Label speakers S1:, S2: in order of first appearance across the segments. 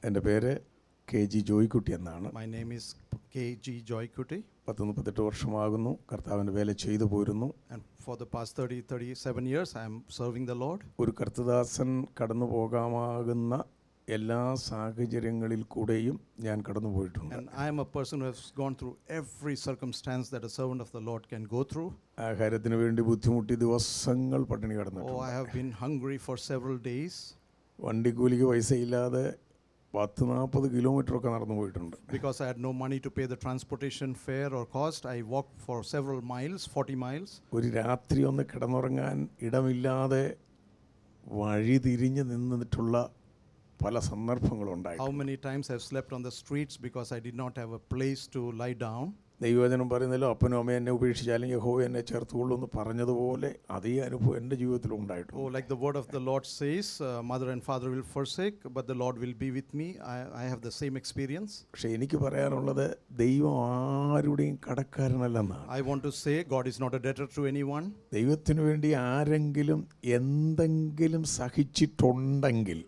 S1: എൻ്റെ പേര് K G Joykutty എന്നാണ്
S2: My name is K.G. Joykuti,
S1: പത്ത് മുപ്പത്തെട്ട് വർഷമാകുന്നു കർത്താവിൻ്റെ വേല ചെയ്തു പോരുന്നു
S2: and for the past 30, 37 years, I am serving the Lord.
S1: ഒരു കർത്തദാസൻ കടന്നു പോകാമാകുന്ന എല്ലാ സാഹചര്യങ്ങളിൽ കൂടെയും ഞാൻ കടന്നു പോയിട്ടുണ്ട്
S2: And I am a person who has gone through every circumstance that a servant of the Lord can go through.
S1: ആഹാരത്തിന് വേണ്ടി ബുദ്ധിമുട്ടി ദിവസങ്ങൾ പട്ടിണി
S2: Oh,
S1: കിടന്നിട്ടുണ്ട്
S2: I have been hungry for several days
S1: വണ്ടിക്കൂലിക്ക് പൈസയില്ലാതെ പത്ത് നാൽപ്പത് കിലോമീറ്ററൊക്കെ നടന്നു പോയിട്ടുണ്ട്
S2: because I had no money to pay the transportation fare or cost. I walked for several miles, 40 miles.
S1: ഒരു രാത്രി ഒന്ന് കിടന്നുറങ്ങാൻ ഇടമില്ലാതെ വഴി തിരിഞ്ഞ് നിന്നിട്ടുള്ള പല സന്ദർഭങ്ങളുണ്ടായി
S2: How many times I've slept on the streets because I did not have a place to lie down.
S1: ദൈവവചനം പറയുന്നല്ലോ അപ്പനും അമ്മയും എന്നെ ഉപേക്ഷിച്ചാലും യഹോവ എന്നെ ചേർത്തുകൊള്ളൂ എന്ന് പറഞ്ഞതുപോലെ അതേ അനുഭവം എൻ്റെ ജീവിതത്തിലും
S2: Oh,
S1: ഉണ്ടായിട്ടുണ്ട്
S2: like the word of the Lord says, uh, mother and father will forsake, but the Lord will be with me. I, I have the same experience.
S1: പക്ഷേ എനിക്ക് പറയാനുള്ളത് ദൈവം ആരുടെയും കടക്കാരനല്ലെന്നാണ്
S2: I want to say God is not a debtor to anyone.
S1: ദൈവത്തിനു വേണ്ടി ആരെങ്കിലും എന്തെങ്കിലും സഹിച്ചിട്ടുണ്ടെങ്കിൽ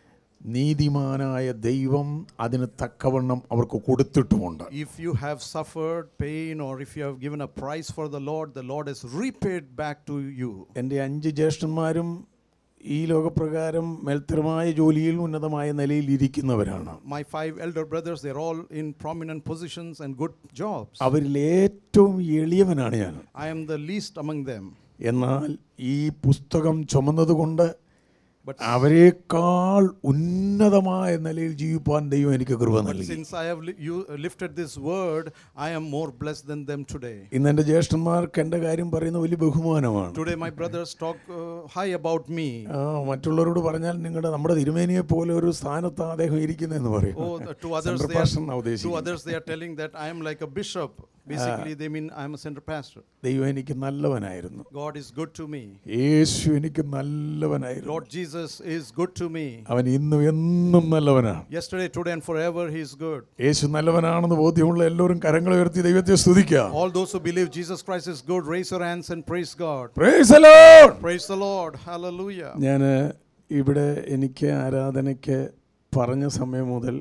S1: നീതിമാനായ ദൈവം അതിന് തക്കവണ്ണം അവർക്ക് കൊടുത്തിട്ടുമുണ്ട്
S2: If you have suffered pain or if you have given a price for the Lord, the Lord has repaid back to you.
S1: എൻ്റെ അഞ്ച് ജ്യേഷ്ഠന്മാരും ഈ ലോകപ്രകാരം മേൽത്തരമായ ജോലിയിൽ ഉന്നതമായ നിലയിൽ ഇരിക്കുന്നവരാണ്
S2: My five elder brothers, they're all in prominent positions and good jobs.
S1: അവരിൽ ഏറ്റവും എളിയവനാണ് ഞാൻ
S2: I am the least among them.
S1: എന്നാൽ ഈ പുസ്തകം ചുമന്നതുകൊണ്ട്
S2: But,
S1: അവരെക്കാൾ ഉന്നതമായ നിലയിൽ ജീവിപ്പാൻ ദൈവം എനിക്ക് കൃപ
S2: but
S1: നൽകി
S2: since I have li- you uh, lifted this word, I am more blessed than them today.
S1: ഇന്ന് എൻ്റെ ജ്യേഷ്ഠന്മാർക്ക് എൻ്റെ കാര്യം പറയുന്ന വലിയ ബഹുമാനമാണ്
S2: Today, my brothers talk uh, high about me.
S1: ആ, മറ്റുള്ളവരോട് പറഞ്ഞാൽ നിങ്ങളുടെ നമ്മുടെ തിരുമേനിയെ പോലെ ഒരു സ്ഥാനത്ത് അദ്ദേഹം ഇരിക്കുന്നതെന്ന് പറയും
S2: Oh, the, to others,
S1: Center
S2: they
S1: pastor എന്നാ
S2: are, to
S1: ഉദ്ദേശിക്കുന്നത്.
S2: others, they are telling that I am like a bishop. Basically, they mean I am a center pastor.
S1: ദൈവം എനിക്ക് നല്ലവനായിരുന്നു
S2: God is good to me.
S1: യേശു എനിക്ക് നല്ലവനായിരുന്നു
S2: Lord Jesus is good to me.
S1: അവൻ ഇന്നും എന്നും നല്ലവനാണ്
S2: Yesterday, today, and forever, He is good.
S1: യേശു നല്ലവനാണെന്ന് ബോധ്യമുള്ള എല്ലാവരും കരങ്ങൾ ഉയർത്തി ദൈവത്തെ സ്തുതിക്കാം
S2: All those who believe Jesus Christ is good, raise your hands and praise God.
S1: Praise the Lord!
S2: Praise the Lord. Hallelujah.
S1: ഞാൻ ഇവിടെ എനിക്ക് ആരാധനയ്ക്ക് പറഞ്ഞ സമയം മുതൽ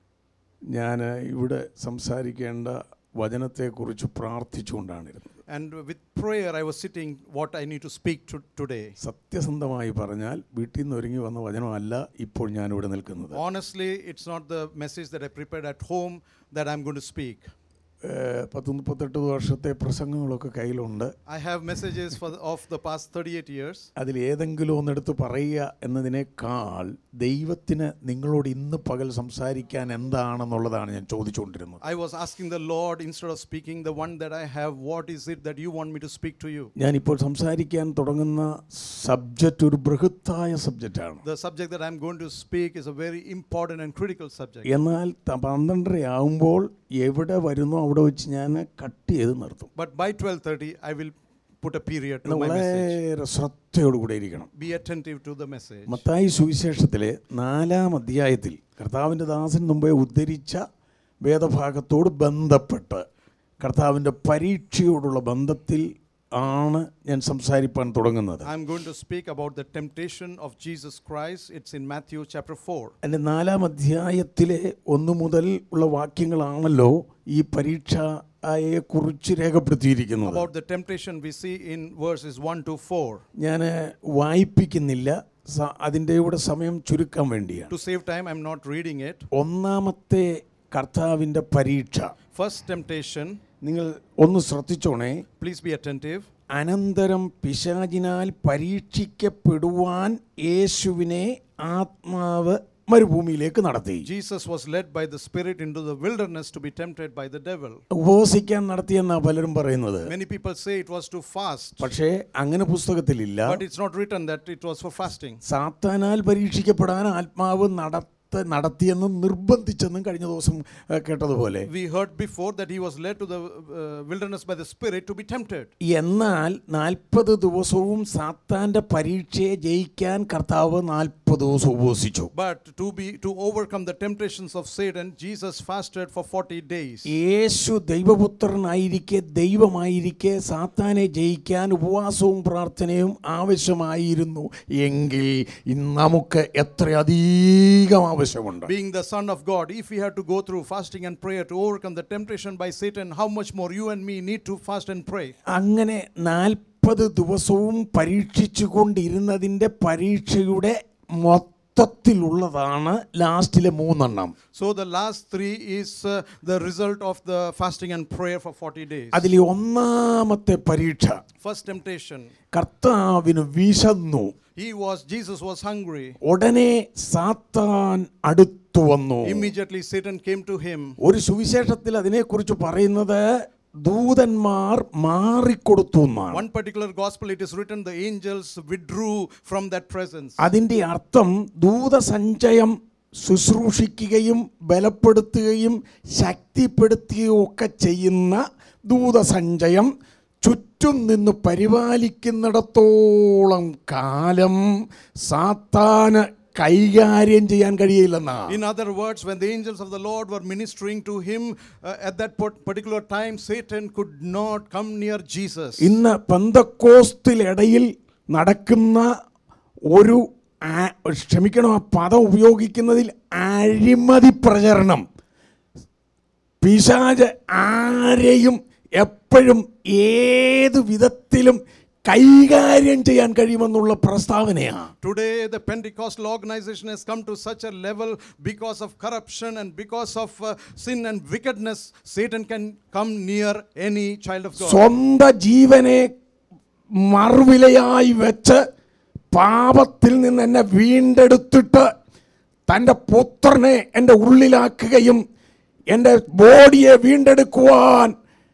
S1: ഞാൻ ഇവിടെ സംസാരിക്കേണ്ട വചനത്തെക്കുറിച്ച് പ്രാർത്ഥിച്ചുകൊണ്ടാണിരുന്നത്
S2: And with prayer, I was sitting what I need to speak to today.
S1: സത്യസന്ധമായി പറഞ്ഞാൽ വീട്ടിൽ നിന്ന് ഒരുങ്ങി വന്ന വചനമല്ല ഇപ്പോൾ ഞാനിവിടെ നിൽക്കുന്നത്
S2: Honestly, it's not the message that I prepared at home that I'm going to speak.
S1: ഏഹ് പത്ത് മുപ്പത്തെട്ട് വർഷത്തെ പ്രസംഗങ്ങളൊക്കെ കയ്യിലുണ്ട്
S2: I have messages for the, of the past 38 years.
S1: അതിൽ ഏതെങ്കിലും ഒന്നെടുത്ത് പറയുക എന്നതിനേക്കാൾ ദൈവത്തിന് നിങ്ങളോട് ഇന്ന് പകൽ സംസാരിക്കാൻ എന്താണെന്നുള്ളതാണ് ഞാൻ ചോദിച്ചുകൊണ്ടിരുന്നത്
S2: I was asking the Lord instead of speaking the one that I have, what is it that you want me to speak to you?
S1: ഞാനിപ്പോൾ സംസാരിക്കാൻ തുടങ്ങുന്ന സബ്ജക്റ്റ് ഒരു ബൃഹത്തായ സബ്ജക്റ്റാണ്
S2: The subject that I'm going to speak is a very important and critical subject.
S1: എന്നാൽ ത- പന്ത്രണ്ടര ആകുമ്പോൾ എവിടെ വരുന്നോ അവിടെ വെച്ച് ഞാൻ കട്ട് ചെയ്ത് നിർത്തും
S2: But by 12:30, I will put a period to
S1: എന്നാൽ
S2: my message.
S1: വളരെ ശ്രദ്ധയോടുകൂടെ ഇരിക്കണം
S2: Be attentive to the message.
S1: Mathai സുവിശേഷത്തിലെ നാലാം അധ്യായത്തിൽ കർത്താവിൻ്റെ ദാസൻ മുമ്പേ ഉദ്ധരിച്ച വേദഭാഗത്തോട് ബന്ധപ്പെട്ട് കർത്താവിൻ്റെ പരീക്ഷയോടുള്ള ബന്ധത്തിൽ ആണ് ഞാൻ സംസാരിപ്പാൻ തുടങ്ങുന്നത്
S2: I'm going to speak about the temptation of Jesus Christ. It's in Matthew chapter 4.
S1: എൻ്റെ നാലാം അധ്യായത്തിലെ ഒന്നു മുതൽ ഉള്ള വാക്യങ്ങളാണല്ലോ ഈ പരീക്ഷയെ കുറിച്ച് രേഖപ്പെടുത്തിയിരിക്കുന്നത്
S2: About the temptation we see in verses 1 to 4.
S1: ഞാൻ വായിപ്പിക്കുന്നില്ല സ- അതിൻ്റെ കൂടെ സമയം ചുരുക്കാൻ വേണ്ടിയാണ്
S2: To save time, I'm not reading it.
S1: ഒന്നാമത്തെ കർത്താവിൻ്റെ പരീക്ഷ
S2: First temptation,
S1: നിങ്ങൾ ഒന്ന് ശ്രദ്ധിച്ചോണേ
S2: please be attentive.
S1: അനന്തരം പിശാചിനാൽ പരീക്ഷിക്കപ്പെടുവാൻ യേശുവിനെ ആത്മാവ് മരുഭൂമിയിലേക്ക് നടത്തി
S2: Jesus was led by the Spirit into the wilderness to be tempted by the devil.
S1: ഉപവസിക്കാൻ നടത്തിയെന്നാ പലരും പറയുന്നത്
S2: Many people say it was to fast,
S1: പക്ഷേ അങ്ങനെ പുസ്തകത്തിലില്ല
S2: but it's not written that it was for fasting.
S1: സാത്താനാൽ പരീക്ഷിക്കപ്പെടാൻ ആത്മാവ് നടത്ത നടത്തിയെന്നും നിർബന്ധിച്ചെന്നും കഴിഞ്ഞ ദിവസം ഏ, കേട്ടതുപോലെ
S2: We heard before that he was led to the uh, wilderness by the Spirit to be tempted.
S1: എന്നാൽ നാൽപ്പത് ദിവസവും സാത്താന്റെ പരീക്ഷയെ ജയിക്കാൻ കർത്താവ് നാൽപ്പത് ദിവസം ഉപവസിച്ചു
S2: But to be to overcome the temptations of Satan, Jesus fasted for 40 days.
S1: യേശു ദൈവപുത്രനായിരിക്കെ ദൈവമായിരിക്കെ സാത്താനെ ജയിക്കാൻ ഉപവാസവും പ്രാർത്ഥനയും ആവശ്യമായിരുന്നു എങ്കിൽ ഇന്ന് നമുക്ക് എത്രയധികം ആവശ്യം ആവശ്യമുണ്ട്
S2: Being the Son of God, if we have to go through fasting and prayer to overcome the temptation by Satan, how much more you and me need to fast and pray?
S1: അങ്ങനെ നാൽപ്പത് ദിവസവും പരീക്ഷിച്ചു കൊണ്ടിരുന്നതിൻ്റെ പരീക്ഷയുടെ മൊത്തത്തിലുള്ളതാണ് ലാസ്റ്റിലെ മൂന്നെണ്ണം
S2: So the last three is uh, the result of the fasting and prayer for 40 days.
S1: അതിലെ ഒന്നാമത്തെ പരീക്ഷ
S2: First temptation,
S1: കർത്താവിന് വിശന്നു
S2: he was, Jesus was hungry.
S1: ഉടനെ സാത്താൻ അടുത്തു വന്നു
S2: Immediately Satan came to him.
S1: ഒരു സുവിശേഷത്തിൽ അതിനെക്കുറിച്ച് പറയുന്നത് ദൂതന്മാർ മാറിക്കൊടുത്തു എന്നാണ്
S2: One particular gospel, it is written, the angels withdrew from that presence.
S1: അതിൻ്റെ അർത്ഥം ദൂതസഞ്ചയം ശുശ്രൂഷിക്കുകയും ബലപ്പെടുത്തുകയും ശക്തിപ്പെടുത്തുകയും ഒക്കെ ചെയ്യുന്ന ദൂതസഞ്ചയം ചുറ്റും നിന്ന് പരിപാലിക്കുന്നിടത്തോളം കാലം സാത്താന് കൈകാര്യം ചെയ്യാൻ കഴിയില്ലെന്നാ
S2: In other words, when the angels of the Lord were ministering to him uh, at that part- particular time, Satan could not come near Jesus.
S1: ഇന്ന് പന്തക്കോസ്തിലിടയിൽ നടക്കുന്ന ഒരു ആ- ക്ഷമിക്കണം ആ പദം ഉപയോഗിക്കുന്നതിൽ അഴിമതി പ്രചരണം പിശാജ് ആരെയും എപ്പോഴും ഏത് വിധത്തിലും കൈകാര്യം ചെയ്യാൻ കഴിയുമെന്നുള്ള പ്രസ്താവനയാണ്
S2: Today, the Pentecostal organization has come to such a level because of corruption and because of uh, sin and wickedness. Satan can come near any child of God.
S1: സ്വന്തം ജീവനെ മറുവിലയായി വെച്ച് പാപത്തിൽ നിന്ന് എന്നെ വീണ്ടെടുത്തിട്ട് തൻ്റെ പുത്രനെ എൻ്റെ ഉള്ളിലാക്കുകയും എൻ്റെ ബോഡിയെ വീണ്ടെടുക്കുവാൻ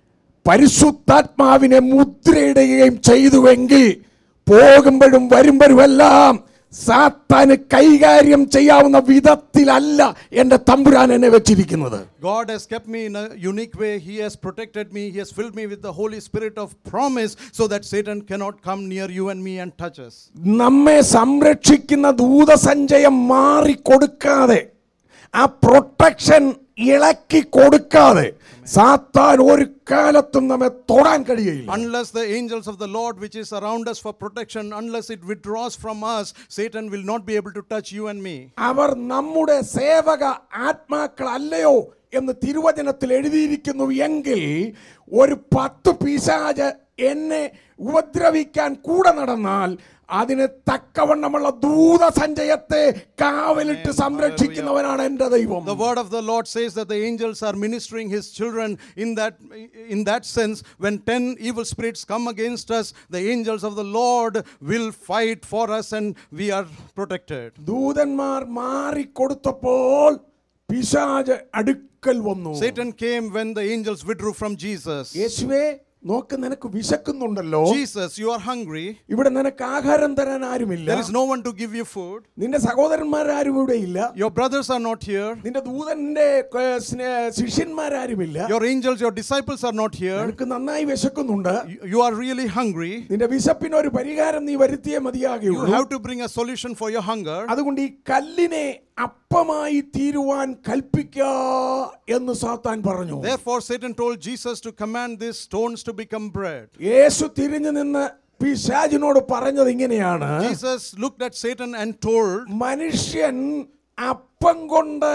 S1: പരിശുദ്ധാത്മാവിനെ മുദ്രയിടുകയും ചെയ്തുവെങ്കിൽ പോകുമ്പോഴും വരുമ്പോഴുമെല്ലാം സാത്താന് കൈകാര്യം ചെയ്യാവുന്ന വിധത്തിലല്ല എൻ്റെ തമ്പുരാൻ എന്നെ വെച്ചിരിക്കുന്നത്
S2: God has kept me in a unique way. He has protected me. He has filled me with the Holy Spirit of promise so that Satan cannot come near you and me and touch us.
S1: നമ്മെ സംരക്ഷിക്കുന്ന ദൂതസഞ്ചയം മാറിക്കൊടുക്കാതെ ആ protection ഇളക്കി കൊടുക്കാതെ സാത്താൻ ഒരു കാലത്തും നമ്മെ തൊടാൻ കഴിയില്ല
S2: Unless the angels of the Lord, which is around us for protection, unless it withdraws from us, Satan will not be able to touch you and me.
S1: അവർ നമ്മുടെ സേവക ആത്മാക്കളല്ലയോ എന്ന് തിരുവചനത്തിൽ എഴുതിയിരിക്കുന്നു എങ്കിൽ ഒരു പത്ത് പിശാജ് എന്നെ ഉപദ്രവിക്കാൻ കൂടെ നടന്നാൽ അതിന് തക്കവണ്ണമുള്ള ദൂതസഞ്ചയത്തെ കാവലിട്ട് സംരക്ഷിക്കുന്നവനാണ് എൻ്റെ ദൈവം
S2: The word of the Lord says that the angels are ministering his children in that in that sense when 10 evil spirits come against us the angels of the Lord will fight for us and we are protected.
S1: ദൂതന്മാർ മാറിക്കൊടുത്തപ്പോൾ പിശാജ് അടുക്കൽ വന്നു
S2: Satan came when the angels withdrew from Jesus.
S1: യേശുവേ നോക്ക് നിനക്ക് വിശക്കുന്നുണ്ടല്ലോ
S2: Jesus, you are hungry.
S1: ഇവിടെ നിനക്ക് ആഹാരം തരാൻ ആരുമില്ല
S2: There is no one to give you food.
S1: നിന്റെ സഹോദരന്മാരാരും ഇവിടെ ഇല്ല
S2: Your brothers are not here.
S1: നിന്റെ ദൂതന്റെ ഏർ, സ്നേ- ശിഷ്യന്മാരാരുമില്ല
S2: Your angels, your disciples are not here.
S1: നിനക്ക് നന്നായി വിശക്കുന്നുണ്ട്
S2: You you are really hungry.
S1: നിന്റെ വിശപ്പിന് ഒരു പരിഹാരം നീ വരുത്തിയേ
S2: You
S1: മതിയാകുള്ളൂ
S2: have to bring a solution for your hunger.
S1: അതുകൊണ്ട് ഈ കല്ലിനെ അപ്പമായി തീരുവാൻ കൽപ്പിക്ക എന്ന് സാത്താൻ പറഞ്ഞു
S2: Therefore, Satan told Jesus to command these stones to become bread.
S1: യേശു തിരിഞ്ഞു നിന്ന് പിശാജിനോട് പറഞ്ഞത് ഇങ്ങനെയാണ്
S2: Jesus looked at Satan and told,
S1: മനുഷ്യൻ അപ്പം കൊണ്ട്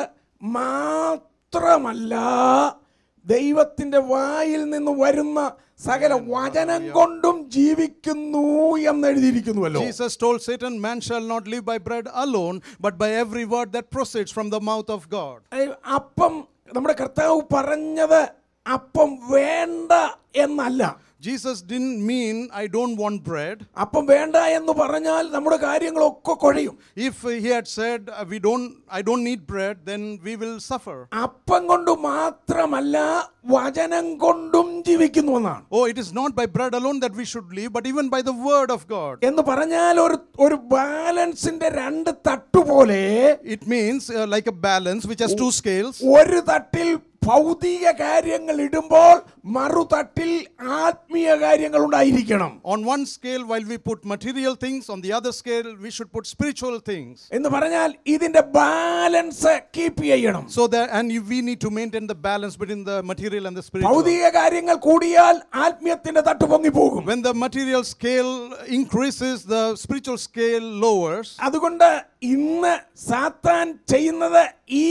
S1: മാത്രമല്ല ദൈവത്തിന്റെ വായിൽ നിന്ന് വരുന്ന സകല വചനം കൊണ്ടും ജീവിക്കുന്നു എന്ന് എഴുതിയിരിക്കുന്നുവല്ലോ
S2: Jesus told Satan, Man shall not live by bread alone, but by every word that proceeds from the mouth of God.
S1: ഏ, അപ്പം നമ്മുടെ കർത്താവ് പറഞ്ഞത് അപ്പം വേണ്ട എന്നല്ല
S2: Jesus didn't mean, I don't want bread.
S1: അപ്പം വേണ്ട എന്ന് പറഞ്ഞാൽ നമ്മുടെ കാര്യങ്ങളൊക്കെ കുഴയും
S2: If he had said, "Uh, we don't, I don't need bread, then we will suffer.
S1: അപ്പം കൊണ്ട് മാത്രമല്ല വചനം കൊണ്ടും ജീവിക്കുന്നു എന്നാണ്
S2: Oh, it is not by bread alone that we should live, but even by the word of God.
S1: എന്ന് പറഞ്ഞാൽ ഒരു ഒരു ബാലൻസിന്റെ രണ്ട് തട്ടുപോലെ
S2: It means uh, like a balance which has two scales.
S1: ഒരു തട്ടിൽ ഭൗതിക കാര്യങ്ങൾ ഇടുമ്പോൾ മറുതട്ടിൽ ആത്മീയ കാര്യങ്ങൾ ഉണ്ടായിരിക്കണം
S2: On one scale, while we put material things, on the other scale, we should put spiritual things.
S1: എന്ന് പറഞ്ഞാൽ ഇതിന്റെ ബാലൻസ് കീപ്പ് ചെയ്യണം
S2: So that, and you- we need to maintain the balance between the material and the spiritual.
S1: ഭൗതിക കാര്യങ്ങൾ കൂടിയാൽ ആത്മീയത്തിന്റെ തട്ട് പൊങ്ങിപ്പോകും
S2: When the material scale increases, the spiritual scale lowers.
S1: അതുകൊണ്ട് ഇന്ന് സാത്താൻ ചെയ്യുന്നത് ഈ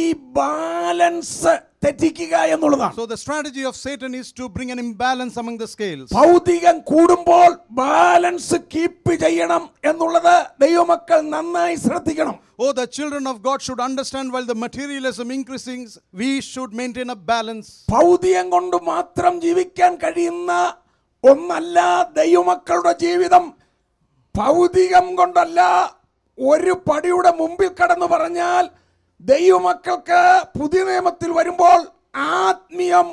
S1: ബാലൻസ് തെറ്റിക്കുക എന്നുള്ളതാണ്
S2: So the strategy of Satan is to bring an imbalance among the scales.
S1: ഭൗതികം കൂടുമ്പോൾ ബാലൻസ് കീപ്പ് ചെയ്യണം എന്നുള്ളത് ദൈവമക്കൾ നന്നായി ശ്രദ്ധിക്കണം
S2: Oh, the children of God should understand while the materialism increasing, we should maintain a balance.
S1: ഭൗതികം കൊണ്ട് മാത്രം ജീവിക്കാൻ കഴിയുന്ന ഒന്നല്ല ദൈവമക്കളുടെ ജീവിതം ഭൗതികം കൊണ്ടല്ല ഒരു പടിയുടെ മുമ്പിൽ കടന്നു പറഞ്ഞാൽ ദൈവമക്കൾക്ക് പുതിയ നിയമത്തിൽ വരുമ്പോൾ ആത്മീയം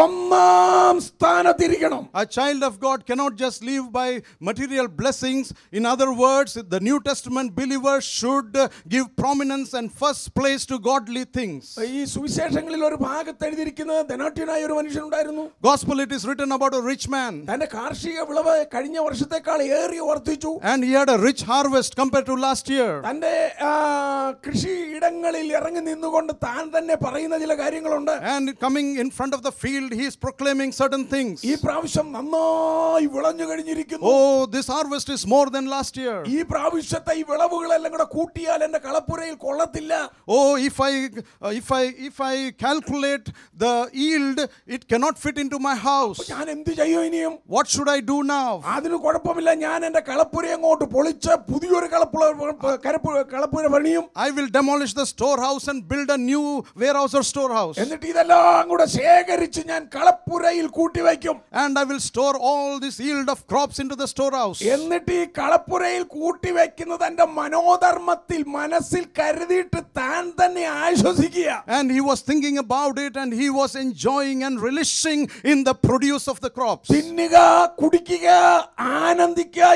S1: ഒന്നാം സ്ഥാനത്തിരിക്കണം
S2: A child of God cannot just live by material blessings. In other words, the New Testament believers should uh, give prominence and first place to godly things.
S1: ഈ സുവിശേഷങ്ങളിൽ ഒരു ഭാഗത്ത് എഴുതിയിരിക്കുന്നത് ധനാട്യനായ ഒരു മനുഷ്യനുണ്ടായിരുന്നു
S2: Gospel it is written about a rich man
S1: തന്റെ കാർഷിക വിളവ് കഴിഞ്ഞ വർഷത്തെക്കാൾ ഏറി വർദ്ധിച്ചു
S2: and he had a rich harvest compared to last year.
S1: തന്റെ ആ, കൃഷിയിടങ്ങളിൽ ഇറങ്ങി നിന്നുകൊണ്ട് താൻ തന്നെ പറയുന്ന ചില കാര്യങ്ങളുണ്ട്
S2: And coming in front of the field, he is proclaiming certain things.
S1: ഈ പ്രാവശ്യം നന്നായി വിളഞ്ഞു കഴിഞ്ഞിരിക്കുന്നു
S2: Oh, this harvest is more than last year.
S1: ഈ പ്രാവശ്യത്തെ ഈ വിളവുകളെല്ലാം കൂടെ കൂട്ടിയാൽ എന്റെ കളപ്പുരയിൽ കൊള്ളത്തില്ല
S2: Oh, if I uh, if I if I calculate the yield, it cannot fit into my house.
S1: ഞാൻ എന്ത് ചെയ്യും ഇനിയും
S2: What should I do now?
S1: അതിന് കുഴപ്പമില്ല ഞാൻ എന്റെ കളപ്പുര അങ്ങോട്ട് പൊളിച്ച് പുതിയൊരു കളപ്പുര കരപ്പുര കളപ്പുര പണിയും
S2: I will demolish the storehouse and build a new warehouse or storehouse.
S1: എന്നിട്ട് ഇതെല്ലാം കൂടെ ശേഖരിച്ച് ഞാൻ കളപ്പുരയിൽ കൂട്ടിവയ്ക്കും
S2: And I will store all this yield of crops into the storehouse.
S1: എന്നിട്ട് ഈ കളപ്പുരയിൽ കൂട്ടിവെക്കുന്നത് എന്റെ മനോധർമ്മത്തിൽ മനസ്സിൽ കരുതിയിട്ട് താൻ തന്നെ ആശ്വസിക്കുക
S2: And he was thinking about it and he was enjoying and relishing in the produce of the crops.
S1: തിന്നുക കുടിക്കുക ആനന്ദിക്കുക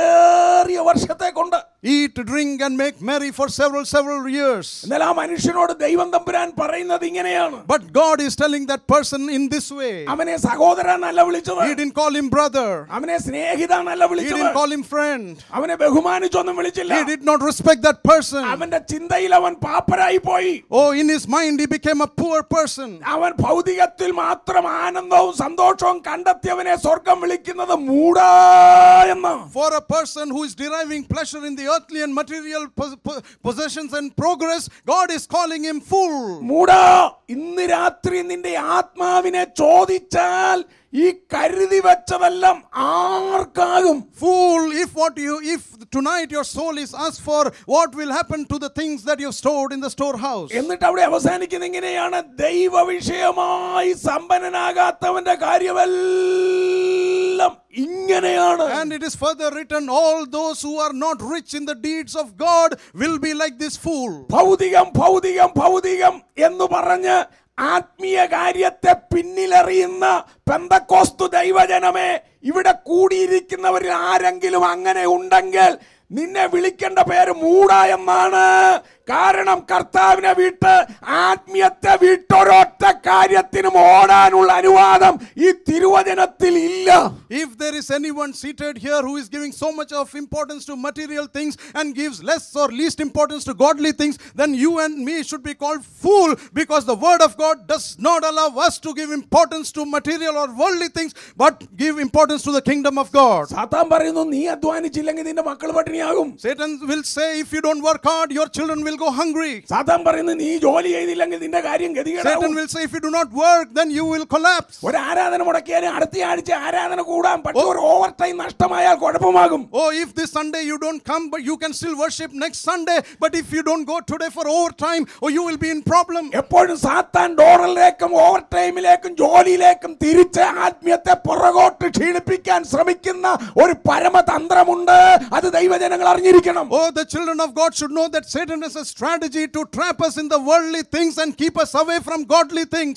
S1: ഏറിയ വർഷത്തെ കൊണ്ട്
S2: Eat, drink, and make merry for several, several years.
S1: എന്നാൽ ആ മനുഷ്യനോട് ദൈവം തമ്പുരാൻ പറയുന്നത് ഇങ്ങനെയാണ്
S2: But God is telling that person in this way.
S1: അവനെ സഹോദരൻ എന്നല്ല വിളിച്ചത്
S2: He didn't call him brother.
S1: അവനെ സ്നേഹിത എന്നല്ല
S2: He didn't
S1: വിളിച്ചത്
S2: call him friend.
S1: അവനെ ബഹുമാനിച്ചൊന്നും വിളിച്ചില്ല
S2: He did not respect that person.
S1: അവന്റെ ചിന്തയിൽ അവൻ പാപ്പരായി പോയി
S2: Oh, in his mind, he became a poor person.
S1: അവൻ ഭൗതികത്തിൽ മാത്രം ആനന്ദവും സന്തോഷവും കണ്ടെത്തിയവനെ സ്വർഗം വിളിക്കുന്നത് മൂടാ എന്ന്
S2: For a person who is deriving pleasure in the earthly and material pos- po- possessions and progress, God is calling him fool.
S1: മൂടാ ഇന്ന് രാത്രി നിന്റെ ആത്മാവിനെ ചോദിച്ചാൽ ഈ കരുതി വെച്ചതെല്ലാം ആർക്കാകും
S2: Fool, if what you, if tonight your soul is asked for, what will happen to the things that you've stored in the storehouse?
S1: എന്നിട്ട് അവിടെ അവസാനിക്കുന്ന ഇങ്ങനെയാണ് ദൈവ വിഷയമായി സമ്പന്നനാകാത്തവന്റെ കാര്യമെല്ലാം ഇങ്ങനെയാണ്
S2: And it is further written, all those who are not rich in the deeds of God will be like this fool.
S1: ഭൗതികം ഭൗതികം ഭൗതികം എന്ന് പറഞ്ഞ് ആത്മീയ കാര്യത്തെ പിന്നിലെറിയുന്ന പെന്തക്കോസ്തു ദൈവജനമേ ഇവിടെ കൂടിയിരിക്കുന്നവരിൽ ആരെങ്കിലും അങ്ങനെ ഉണ്ടെങ്കിൽ നിന്നെ വിളിക്കേണ്ട പേര് മൂട എന്നാണ് കാരണം കർത്താവിനെ വിട്ട് ആത്മീയത്തെ വിട്ടൊരൊറ്റ കാര്യത്തിനും ഓടാനുള്ള അനുവാദം ഈ തിരുവചനത്തിൽ ഇല്ല
S2: If there is anyone seated here who is giving so much of importance to material things and gives less or least importance to godly things, then you and me should be called fool because the word of God does not allow us to give importance to material or worldly things, but give importance to the kingdom of God.
S1: സാത്താൻ പറയുന്നു നീ അധ്വാനിച്ചില്ലെങ്കിൽ നിന്റെ മക്കൾ പട്ടിണിയാകും
S2: Satan will say, if you don't work hard, your children will go hungry.
S1: സാത്താൻ പറയുന്നു നീ ജോലി ചെയ്തില്ലെങ്കിൽ നിന്റെ കാര്യം
S2: Satan
S1: ഗതികേടാവും
S2: will say, if you do not work, then you will collapse.
S1: ഒരു ആരാധന മുടക്കിയാലും അടുത്ത ആഴ്ച ആരാധന കൂടാൻ പക്ഷെ ഒരു ഓവർ ടൈം നഷ്ടമായാൽ കുഴപ്പമാകും
S2: Oh, if this Sunday you don't come, but you can still worship next Sunday. But if you don't go today for overtime, oh, you will be in problem.
S1: എപ്പോഴും സാത്താൻ ഡോറിലേക്കും ഓവർ ടൈമിലേക്കും ജോലിയിലേക്കും തിരിച്ച് ആത്മീയത്തെ പുറകോട്ട് ക്ഷീണിപ്പിക്കാൻ ശ്രമിക്കുന്ന ഒരു പരമതന്ത്രമുണ്ട് അത് ദൈവജനങ്ങൾ അറിഞ്ഞിരിക്കണം
S2: Oh, the children of God should know that Satan has a strategy to trap us in the worldly things and keep us away from godly things.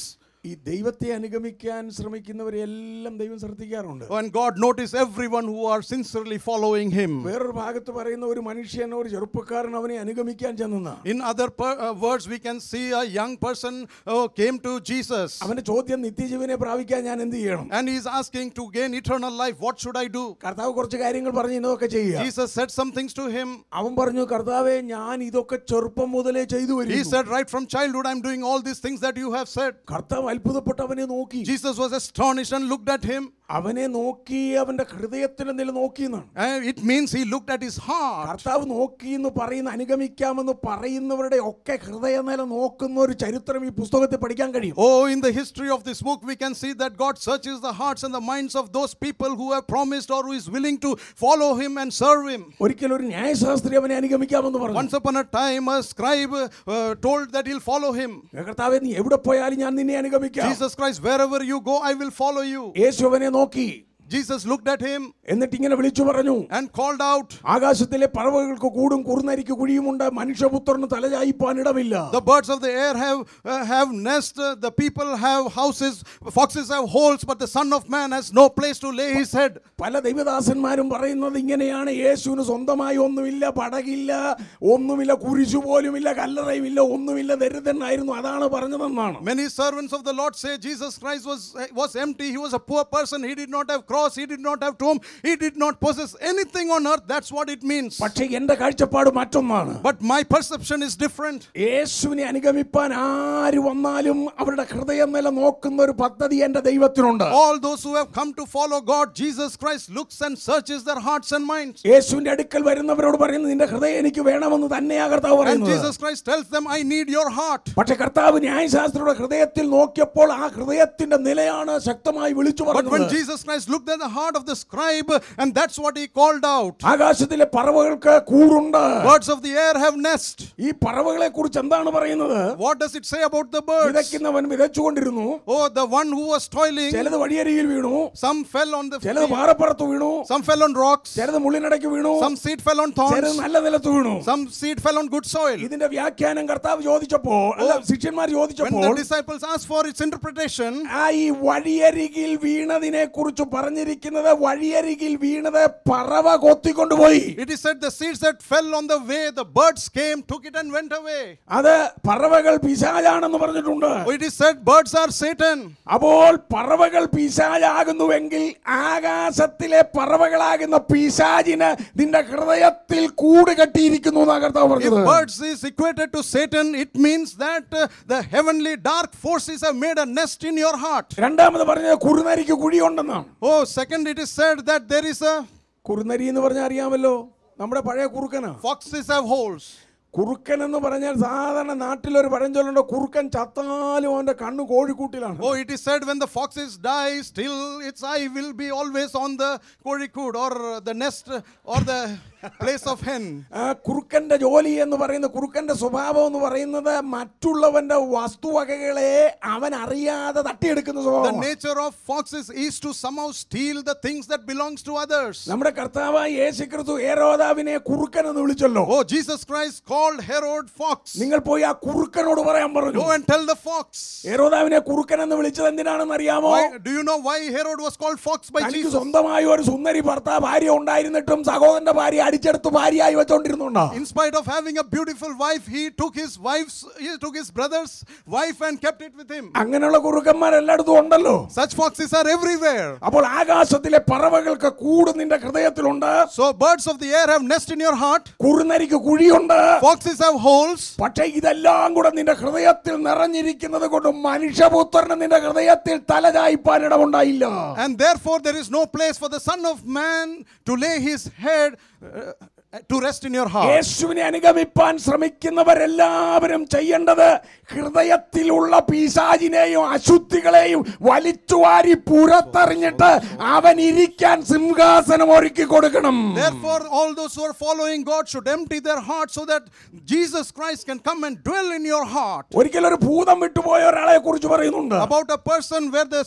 S1: ഈ ദൈവത്തെ അനുഗമിക്കാൻ ശ്രമിക്കുന്നവരെല്ലാം ദൈവം ശ്രദ്ധിക്കാറുണ്ട്
S2: And God noticed everyone who are sincerely following Him.
S1: വേറൊരു ഭാഗത്ത് പറയുന്ന ഒരു മനുഷ്യൻ ഒരു ചെറുപ്പക്കാരൻ അവനെ അനുഗമിക്കാൻ ചെന്ന
S2: In other per- uh, words, we can see a young person uh, came to Jesus
S1: അവന്റെ ചോദ്യം നിത്യജീവനെ പ്രാപിക്കാൻ ഞാൻ എന്ത് ചെയ്യണം
S2: and he's asking to gain eternal life. What should I do?
S1: കർത്താവ് കുറച്ച് കാര്യങ്ങൾ പറഞ്ഞു ഇതൊക്കെ ചെയ്യുക
S2: Jesus said some things to him.
S1: അവൻ പറഞ്ഞു കർത്താവെ ഞാൻ ഇതൊക്കെ ചെറുപ്പം മുതലേ ചെയ്തു
S2: He
S1: വരും
S2: said, Right from childhood, I'm doing all these things that you have said.
S1: കർത്താവ് അത്ഭുതപ്പെട്ട് അവനെ നോക്കി
S2: Jesus was astonished and looked at him.
S1: അവനെ നോക്കി അവന്റെ ഹൃദയത്തിന് നില നോക്കി എന്നാണ്
S2: And it means he looked at his heart.
S1: കർത്താവ് നോക്കി എന്ന് പറയുന്ന അനുഗമിക്കാമെന്ന് പറയുന്നവരുടെ ഒക്കെ ഹൃദയനില നോക്കുന്ന ഒരു ചരിത്രം ഈ പുസ്തകത്തിൽ പഠിക്കാൻ കഴിയും
S2: Oh, in the history of this book, we can see that God searches the hearts and the minds of those people who have promised or who is willing to follow him and serve him.
S1: ഒരിക്കലും ഒരു ന്യായശാസ്ത്രി അവനെ അനുഗമിക്കാമെന്ന് പറഞ്ഞു
S2: Once upon a time, a scribe uh, told that he'll follow him.
S1: കർത്താവെ നീ എവിടെ പോയാലും ഞാൻ നിന്നെ അനുഗമിക്കാം
S2: Jesus Christ, wherever you go, I will follow you.
S1: യേശു അവനെ നോക്കി
S2: Jesus looked at him
S1: എന്നിട്ട് ഇങ്ങനെ വിളിച്ചു പറഞ്ഞു
S2: and called out,
S1: ആകാശത്തിലെ പറവകൾക്ക് കൂടും കുറുനരിക്ക് കുഴിയുമുണ്ട് മനുഷ്യപുത്രന് തലചായിപ്പാൻ ഇടമില്ല
S2: The birds of the air have, uh, have nest, uh, the people have houses, foxes have holes, but the Son of Man has no place to lay his head.
S1: പല ദൈവദാസന്മാരും പറയുന്നത് ഇങ്ങനെയാണ് യേശുവിന് സ്വന്തമായി ഒന്നുമില്ല പടകില്ല ഒന്നുമില്ല കുരിശു പോലുമില്ല കല്ലറയുമില്ല ഒന്നുമില്ല ദരിദ്രനായിരുന്നു അതാണ് പറഞ്ഞതെന്നാണ്
S2: Many servants of the Lord say Jesus Christ was, was empty. He was a poor person. He did not have cross. He did not have tomb. He did not possess anything on earth. That's what it means.
S1: പക്ഷേ എന്റെ കാഴ്ചപ്പാട് മറ്റൊന്നാണ്
S2: But my perception is different.
S1: യേശുവിനെ അനുഗമിപ്പാൻ ആര് വന്നാലും അവരുടെ ഹൃദയം നില നോക്കുന്ന ഒരു പദ്ധതി എന്റെ ദൈവത്തിനുണ്ട്
S2: All those who have come to follow God, Jesus Christ looks and searches their hearts and minds.
S1: യേശുവിന്റെ അടുക്കൽ വരുന്നവരോട് പറയുന്നത് നിന്റെ ഹൃദയം എനിക്ക് വേണമെന്ന് തന്നെയാ കർത്താവ്
S2: And
S1: പറയുന്നത്
S2: Jesus Christ tells them, I need your heart.
S1: പക്ഷെ കർത്താവ് ന്യായശാസ്ത്രിയുടെ ഹൃദയത്തിൽ നോക്കിയപ്പോൾ ആ ഹൃദയത്തിന്റെ നിലയാണ് ശക്തമായി വിളിച്ചു
S2: But when
S1: പറഞ്ഞത്
S2: Jesus Christ looked at the heart of the scribe, and that's what he called out.
S1: ആകാശത്തിലെ പറവകൾക്ക് കൂടുണ്ട്
S2: Birds of the air have nest.
S1: ഈ പറവകളെ കുറിച്ച് എന്താണ് പറയുന്നത്
S2: What does it say about the birds?
S1: വിതയ്ക്കുന്നവൻ വിതച്ചുകൊണ്ടിരുന്നു
S2: Oh, the one who was toiling,
S1: ചിലത് വഴിയരികിൽ വീണു
S2: some fell on the
S1: ചിലത്
S2: field,
S1: പാറപ്പുറത്ത് വീണു
S2: some fell on rocks,
S1: ചിലത് മുള്ളിനടയ്ക്ക് വീണു
S2: some seed fell on
S1: ചിലത്
S2: thorns,
S1: നല്ല നിലത്ത് വീണു
S2: some seed fell on good soil.
S1: ഇതിന്റെ വ്യാഖ്യാനം കർത്താവ് ചോദിച്ചപ്പോൾ അല്ല ശിഷ്യന്മാർ
S2: When
S1: ചോദിച്ചപ്പോൾ
S2: the disciples asked for its interpretation,
S1: ആ ഈ വഴിയരികിൽ വീണതിനെ കുറിച്ച് പറഞ്ഞിരിക്കുന്നത് വഴിയരികിൽ വീണത് പറവ കൊത്തിക്കൊണ്ടുപോയി
S2: it is said the seeds that fell on the way, the birds came, took it, and went away.
S1: അത് പറവകൾ പിശാചാണെന്ന് പറഞ്ഞിട്ടുണ്ട്
S2: Oh, it is said birds are Satan.
S1: അപ്പോൾ പറവകൾ പിശാചാകുന്നുവെങ്കിൽ ആകാശത്തിലെ പറവകളാകുന്ന പിശാചിന് നിന്റെ ഹൃദയത്തിൽ കൂട് കെട്ടിയിരിക്കുന്നു എന്നാ കർത്താവ്
S2: If
S1: പറഞ്ഞത്
S2: birds is equated to Satan, it means that uh, the heavenly dark forces have made a nest in your heart.
S1: രണ്ടാമത് പറഞ്ഞത് കുറുനരിക്ക് കുഴിയുണ്ടെന്നാണ്
S2: Oh, second, it is said that there is a
S1: കുറുനരി എന്ന് പറഞ്ഞാൽ അറിയാമല്ലോ നമ്മുടെ പഴയ കുറുക്കനാ
S2: foxes have holes.
S1: കുറുക്കൻ എന്ന് പറഞ്ഞാൽ സാധാരണ നാട്ടിലൊരു പഴഞ്ചൊല്ലുണ്ട് കുറുക്കൻ ചത്താലും അവന്റെ കണ്ണ് കോഴിക്കൂട്ടിലാണ്
S2: Oh, it is said when the foxes die, still its eye will be always on the korikud or uh, the nest uh, or the place of hen.
S1: ആ കുറുക്കന്റെ ജോലി എന്ന് പറയുന്ന കുറുക്കന്റെ സ്വഭാവം എന്ന് പറയുന്നത് മറ്റുള്ളവന്റെ വസ്തുവകകളെ അവൻ അറിയാതെ തട്ടിയെടുക്കുന്ന
S2: The
S1: സ്വഭാവം
S2: nature of foxes is to somehow steal the things that belongs to others.
S1: നമ്മുടെ കർത്താവായ യേശു ക്രിസ്തു ഏരോദാവിനെ കുറുക്കൻ എന്ന് വിളിച്ചല്ലോ
S2: Oh, Jesus Christ called Herod fox.
S1: നിങ്ങൾ പോയി ആ കുറുക്കനോട് പറയാൻ പറഞ്ഞു
S2: Go and tell the fox.
S1: ഏരോദാവിനെ കുറുക്കൻ എന്ന് വിളിച്ചത് എന്തിനാണെന്ന് അറിയാമോ
S2: Why, do you know why Herod was called fox by
S1: തനിക്ക്
S2: Jesus?
S1: സ്വന്തമായി ഒരു സുന്ദരി ഭർത്താവ് ഭാര്യ ഉണ്ടായിരുന്നിട്ടും സഹോദരന്റെ ഭാര്യ അടിച്ചെടുത്ത് ഭാര്യയായി വെച്ചോണ്ടിരുന്നുണ്ടോ
S2: In spite of having a beautiful wife, he took his wife's, he took his brother's wife and kept it with him.
S1: അങ്ങനെയുള്ള കുറുക്കന്മാർ എല്ലായിടത്തും ഉണ്ടല്ലോ
S2: Such foxes are everywhere.
S1: അപ്പോൾ ആകാശത്തിലെ പറവകൾക്ക് കൂട് നിന്റെ ഹൃദയത്തിലുണ്ട്
S2: So birds of the air have nest in your heart.
S1: കുറുനരിക്ക് കുഴിയുണ്ട്
S2: Foxes have holes.
S1: പക്ഷെ ഇതെല്ലാം കൂടെ നിന്റെ ഹൃദയത്തിൽ നിറഞ്ഞിരിക്കുന്നത് കൊണ്ട് മനുഷ്യപുത്രന് നിന്റെ ഹൃദയത്തിൽ തലചായ്പാൻ ഇടമുണ്ടായില്ല
S2: And therefore, there is no place for the Son of Man to lay his head uh, to rest in your heart.
S1: യേശുവിനെ അനുഗമിപ്പാൻ ശ്രമിക്കുന്നവരെല്ലാവരും ചെയ്യേണ്ടത് ഹൃദയത്തിലുള്ള പിശാചിനെയും അശുദ്ധികളെയും വലിച്ചുവാരി പുറത്തെറിഞ്ഞിട്ട് അവൻ ഇരിക്കാൻ സിംഹാസനം ഒരുക്കി കൊടുക്കണം
S2: Therefore, all those who are following God should empty their heart so that Jesus Christ can come and dwell in your heart.
S1: ഒരിക്കൽ ഒരു ഭൂതം വിട്ടുപോയ ഒരാളെ കുറിച്ച് പറയുന്നുണ്ട്
S2: About a person where the sp- uh, evil spirit left,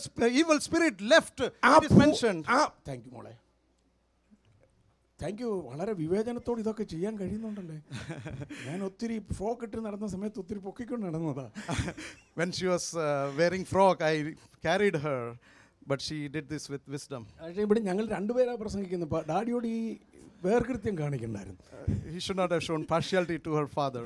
S1: ആ
S2: it is
S1: ഭൂ-
S2: mentioned.
S1: ആ- thank you മോളെ. ആ- ആ ഭൂതം വിട്ടുപോയ ഒരാളെ കുറിച്ച് പറയുന്നുണ്ട്.
S2: About a person where the evil spirit left, it is mentioned.
S1: ആ- thank you, മോളെ. താങ്ക് യു വളരെ വിവേചനത്തോട് ഇതൊക്കെ ചെയ്യാൻ കഴിയുന്നുണ്ടല്ലേ ഞാൻ ഒത്തിരി ഫ്രോക്ക് ഇട്ട് നടന്ന സമയത്ത് ഒത്തിരി പൊക്കിക്കൊണ്ട് നടന്നതാ
S2: when she was uh, wearing frock, I carried her, but she did this with wisdom.
S1: പക്ഷേ ഇവിടെ ഞങ്ങൾ രണ്ടുപേരാ പ്രസംഗിക്കുന്നത് അപ്പോൾ ഡാഡിയോട് ഈ വേർകൃത്യം കാണിക്കണ്ടായിരുന്നു
S2: he should not have shown partiality to her father.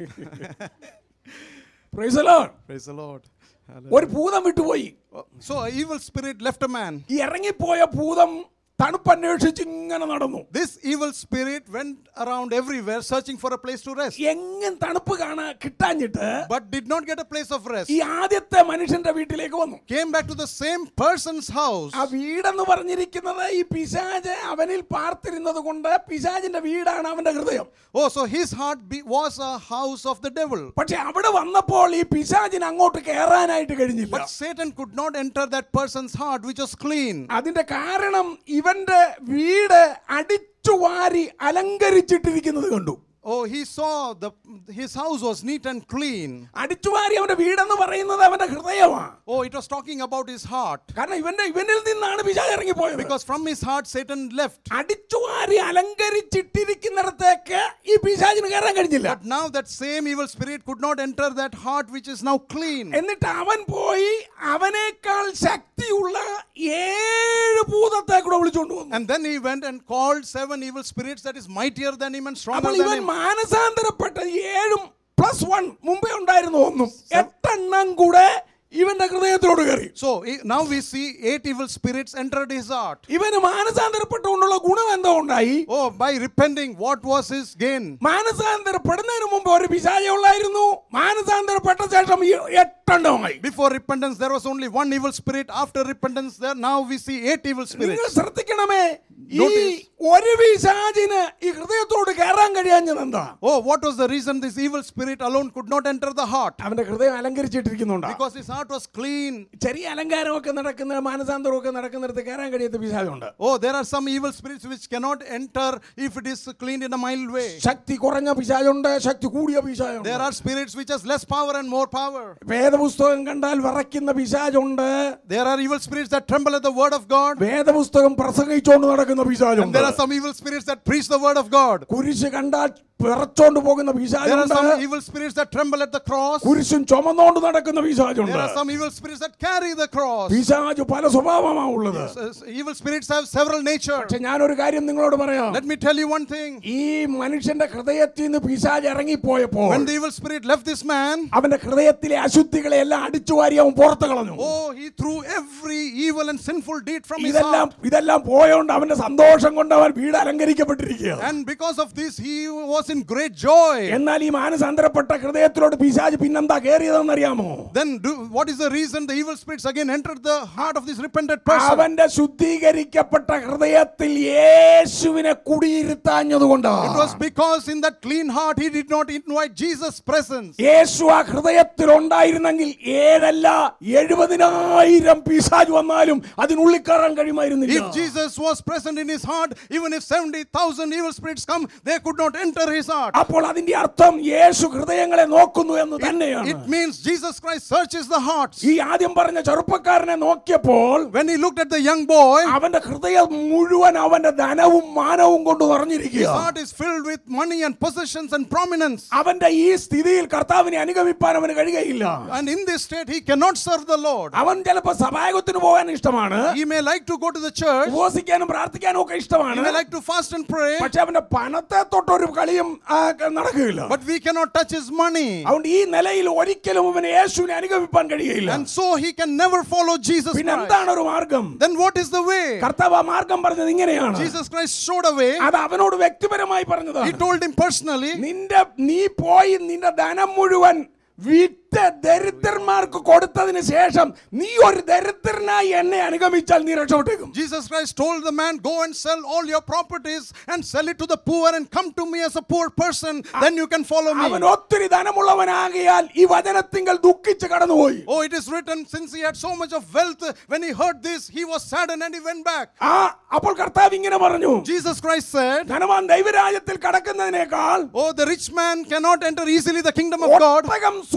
S1: Praise the Lord.
S2: Praise the Lord.
S1: ഒരു ഭൂതം വിട്ടുപോയി
S2: So, an evil spirit left a man.
S1: ഈ ഇറങ്ങിപ്പോയ ഭൂതം തണുപ്പന്വേഷിച്ച് ഇങ്ങനെ നടന്നു
S2: This evil spirit went around everywhere searching for a place to rest,
S1: എങ്ങും തണുപ്പ് കാണാ കിട്ടാഞ്ഞിട്ട്
S2: but did not get a place of rest.
S1: ഈ ആദ്യത്തെ മനുഷ്യന്റെ വീട്ടിലേക്ക് വന്നു
S2: Came back to the same person's house.
S1: ആ വീടെന്ന് പറഞ്ഞിരിക്കുന്നത് ഈ പിശാജ് അവനിൽ പാർത്തിരുന്നത് കൊണ്ട് പിശാജിന്റെ വീടാണ് അവന്റെ ഹൃദയം
S2: Oh, so his heart be, was a house of the devil.
S1: പക്ഷെ അവിടെ വന്നപ്പോൾ ഈ പിശാജിന് അങ്ങോട്ട് കയറാനായിട്ട് കഴിഞ്ഞില്ല
S2: But Satan could not enter that person's heart, which was clean.
S1: അതിന്റെ കാരണം ഇവന്റെ വീട് അടിച്ചുവാരി അലങ്കരിച്ചിട്ടിരിക്കുന്നത് കണ്ടു
S2: Oh, he saw the his house was neat and clean.
S1: അടിച്ചുവാരി അവന്റെ വീടെന്ന് പറയുന്നത് അവന്റെ ഹൃദയമാണ്
S2: Oh, it was talking about his heart.
S1: കാരണം ഇവന്റെ ഇവനിൽ നിന്നാണ് പിശാജ് ഇറങ്ങിപ്പോയത്
S2: Because from his heart, Satan left.
S1: അടിച്ചുവാരി അലങ്കരിച്ചിട്ടിരിക്കുന്നിടത്തേക്ക് ഈ പിശാചിന് കയറാൻ കഴിഞ്ഞില്ല
S2: But now that same evil spirit could not enter that heart which is now clean.
S1: എന്നിട്ട് അവൻ പോയി അവനേക്കാൾ ശക്തിയുള്ള ഏഴ് ഭൂതത്തെ കൂടെ വിളിച്ചുകൊണ്ട് വന്നു
S2: And then he went and called seven evil spirits that is mightier than him and stronger
S1: അപ്പോൾ
S2: than
S1: ഇവൻ
S2: him.
S1: മാനസാന്തരപ്പെട്ട ഏഴും പ്ലസ് വൺ മുമ്പേ ഉണ്ടായിരുന്നു ഒന്നും എട്ടെണ്ണം കൂടെ ഇവന്റെ ഹൃദയത്തിലോട് കയറി
S2: So i- now we see eight evil spirits entered his heart.
S1: ഇവന് മാനസാന്തരപ്പെട്ടുകൊണ്ടുള്ള ഗുണം എന്തോ ഉണ്ടായി
S2: Oh, by repenting, what was his gain?
S1: മാനസാന്തരപ്പെടുന്നതിന് മുമ്പ് ഒരു പിശാച ഉള്ളായിരുന്നു മാനസാന്തരപ്പെട്ട ശേഷം ഈ എട്ടെണ്ണമായി
S2: Before repentance, there was only one evil spirit. After repentance, there now we see eight evil
S1: നിങ്ങൾ
S2: spirits.
S1: ശ്രദ്ധിക്കണമേ ഈ
S2: Notice.
S1: ഒരു പിശാചിന് ഈ ഹൃദയത്തോട് കയറാൻ കഴിയാഞ്ഞത് എന്താ
S2: Oh, what was the reason this evil spirit alone could not enter the heart?
S1: അവന്റെ ഹൃദയം അലങ്കരിച്ചിട്ടിരിക്കുന്നുണ്ട്
S2: Because his heart was clean.
S1: ചെറിയ അലങ്കാരമൊക്കെ നടക്കുന്ന മാനസാന്തരമൊക്കെ നടക്കുന്നിടത്ത് കയറാൻ കഴിയാത്ത പിശാചുണ്ട്
S2: Oh, there are some evil spirits which cannot enter if it is cleaned in a mild way.
S1: ശക്തി കുറഞ്ഞ പിശാചുണ്ട് ശക്തി കൂടിയ
S2: There
S1: പിശാചുണ്ട്
S2: are spirits which has less power and more power.
S1: വേദപുസ്തകം കണ്ടാൽ വിറയ്ക്കുന്ന പിശാചുണ്ട്
S2: There are evil spirits that tremble at the word of God.
S1: വേദപുസ്തകം പ്രസംഗിച്ചുകൊണ്ട് നടക്കുന്ന
S2: And
S1: പിശാചുണ്ട്
S2: there are some evil spirits that preach the word of God.
S1: കുരിശ് കണ്ടാൽ വിറച്ചോണ്ട് പോകുന്ന
S2: There are
S1: പിശാചുണ്ട്
S2: some evil spirits that tremble at the cross.
S1: കുരിശും ചുമന്നോണ്ട് നടക്കുന്ന പിശാചുണ്ട്
S2: There are some evil spirits that carry the cross.
S1: പിശാചു പല സ്വഭാവമാ ഉള്ളത്
S2: S- Evil spirits have several nature.
S1: പക്ഷെ ഞാനൊരു കാര്യം നിങ്ങളോട് പറയാം
S2: Let me tell you one thing.
S1: ഈ മനുഷ്യന്റെ ഹൃദയത്തിൽ നിന്ന് പിശാജ് ഇറങ്ങിപ്പോയപ്പോൾ
S2: When the evil spirit left this man,
S1: അവന്റെ ഹൃദയത്തിലെ അശുദ്ധികളെ എല്ലാം അടിച്ചു വാരി അവൻ പുറത്തു കളഞ്ഞു
S2: oh, he threw every evil and sinful deed from his
S1: ഇതെല്ലാം
S2: heart.
S1: ഇതെല്ലാം പോയോണ്ട് അവന്റെ സന്തോഷം കൊണ്ട് അവൻ വീട് അലങ്കരിക്കപ്പെട്ടിരിക്കുക
S2: And because of this, he was in great joy.
S1: എന്നാൽ ഈ മാനസാന്തരപ്പെട്ട ഹൃദയത്തിലോട്ട് പിശാജ് പിന്നെന്താ കയറിയതെന്നറിയാമോ
S2: Then, do, what is the reason the evil spirits again entered the heart of this repentant person?
S1: അവന്റെ ശുദ്ധീകരിക്കപ്പെട്ട ഹൃദയത്തിൽ യേശുവിനെ കുടിയിരുത്താഞ്ഞതുകൊണ്ടാ
S2: It was because in that clean heart he did not invite Jesus' presence.
S1: യേശു ആ ഹൃദയത്തിൽ ഉണ്ടായിരുന്നെങ്കിൽ ഏഴല്ല എഴുപതിനായിരം പിശാജ് വന്നാലും അതിനുള്ളിൽ കയറാൻ കഴിയുമായിരുന്നില്ല
S2: If Jesus was present in his heart, even if 70,000 evil spirits come, they could not enter his heart.
S1: അപ്പോൾ അതിന്റെ അർത്ഥം യേശു ഹൃദയങ്ങളെ നോക്കുന്നു എന്ന് തന്നെയാണ്
S2: It means Jesus Christ searches the hearts.
S1: ഈ ആദ്യം പറഞ്ഞ ചെറുപ്പക്കാരനെ നോക്കിയപ്പോൾ
S2: When he looked at the young boy,
S1: അവന്റെ ഹൃദയം മുഴുവൻ അവന്റെ ധനവും മാനവും കൊണ്ട്
S2: his
S1: നിറഞ്ഞിരിക്കുക
S2: heart is filled with money and possessions and prominence.
S1: അവന്റെ ഈ സ്ഥിതിയിൽ കർത്താവിനെ അനുഗമിപ്പാൻ അവന് കഴിയുകയില്ല
S2: And in this state, he cannot serve the Lord.
S1: അവൻ ചിലപ്പോ സഭായകത്തിന് പോകാൻ ഇഷ്ടമാണ്
S2: He may like to go to the church,
S1: ഉപവസിക്കാനും പ്രാർത്ഥിക്കാനും ഒക്കെ
S2: he
S1: ഇഷ്ടമാണ്
S2: may like to fast and pray,
S1: പക്ഷെ അവന്റെ പണത്തെ തൊട്ടൊരു കളിയും ആ, നടക്കുകയില്ല
S2: but we cannot touch his money.
S1: അതുകൊണ്ട് ഈ നിലയിൽ ഒരിക്കലും അവന് യേശുവിനെ അനുഗമിപ്പാൻ കഴിയുകയില്ല
S2: And so he can never follow Jesus
S1: പിന്നെ
S2: Christ.
S1: എന്താണ് ഒരു മാർഗം
S2: Then what is the way?
S1: കർത്താവ് ആ മാർഗം പറഞ്ഞത് ഇങ്ങനെയാണ്
S2: Jesus Christ showed a way.
S1: അത് അവനോട് വ്യക്തിപരമായി
S2: He
S1: പറഞ്ഞതാണ്
S2: told him personally,
S1: നിന്റെ നീ പോയി നിന്റെ ധനം മുഴുവൻ വിറ്റ് ദരിദ്രന്മാർക്ക് കൊടുത്തതിന് ശേഷം നീ ഒരു ദരിദ്രനായി എന്നെ അനുഗമിച്ചാൽ നീ രക്ഷപ്പെട്ടേക്കും
S2: Jesus Christ told the man, Go and sell all your properties and sell it to the poor and come to me as a poor person. Then you can follow
S1: അവൻ
S2: me.
S1: ഒത്തിരി ധനമുള്ളവനാകിയാൽ ഈ വചനത്തിങ്കൽ ദുഃഖിച്ച് കടന്നുപോയി
S2: Oh, it is written, since he had so much of wealth, when he heard this, he was saddened and he went back.
S1: ആ അപ്പോൾ കർത്താവ് ഇങ്ങനെ പറഞ്ഞു
S2: Jesus Christ said,
S1: ധനവാൻ ദൈവരാജ്യത്തിൽ കടക്കുന്നതിനേക്കാൾ
S2: Oh, the rich man cannot enter easily the kingdom of God.
S1: ഒട്ടകം സൂചി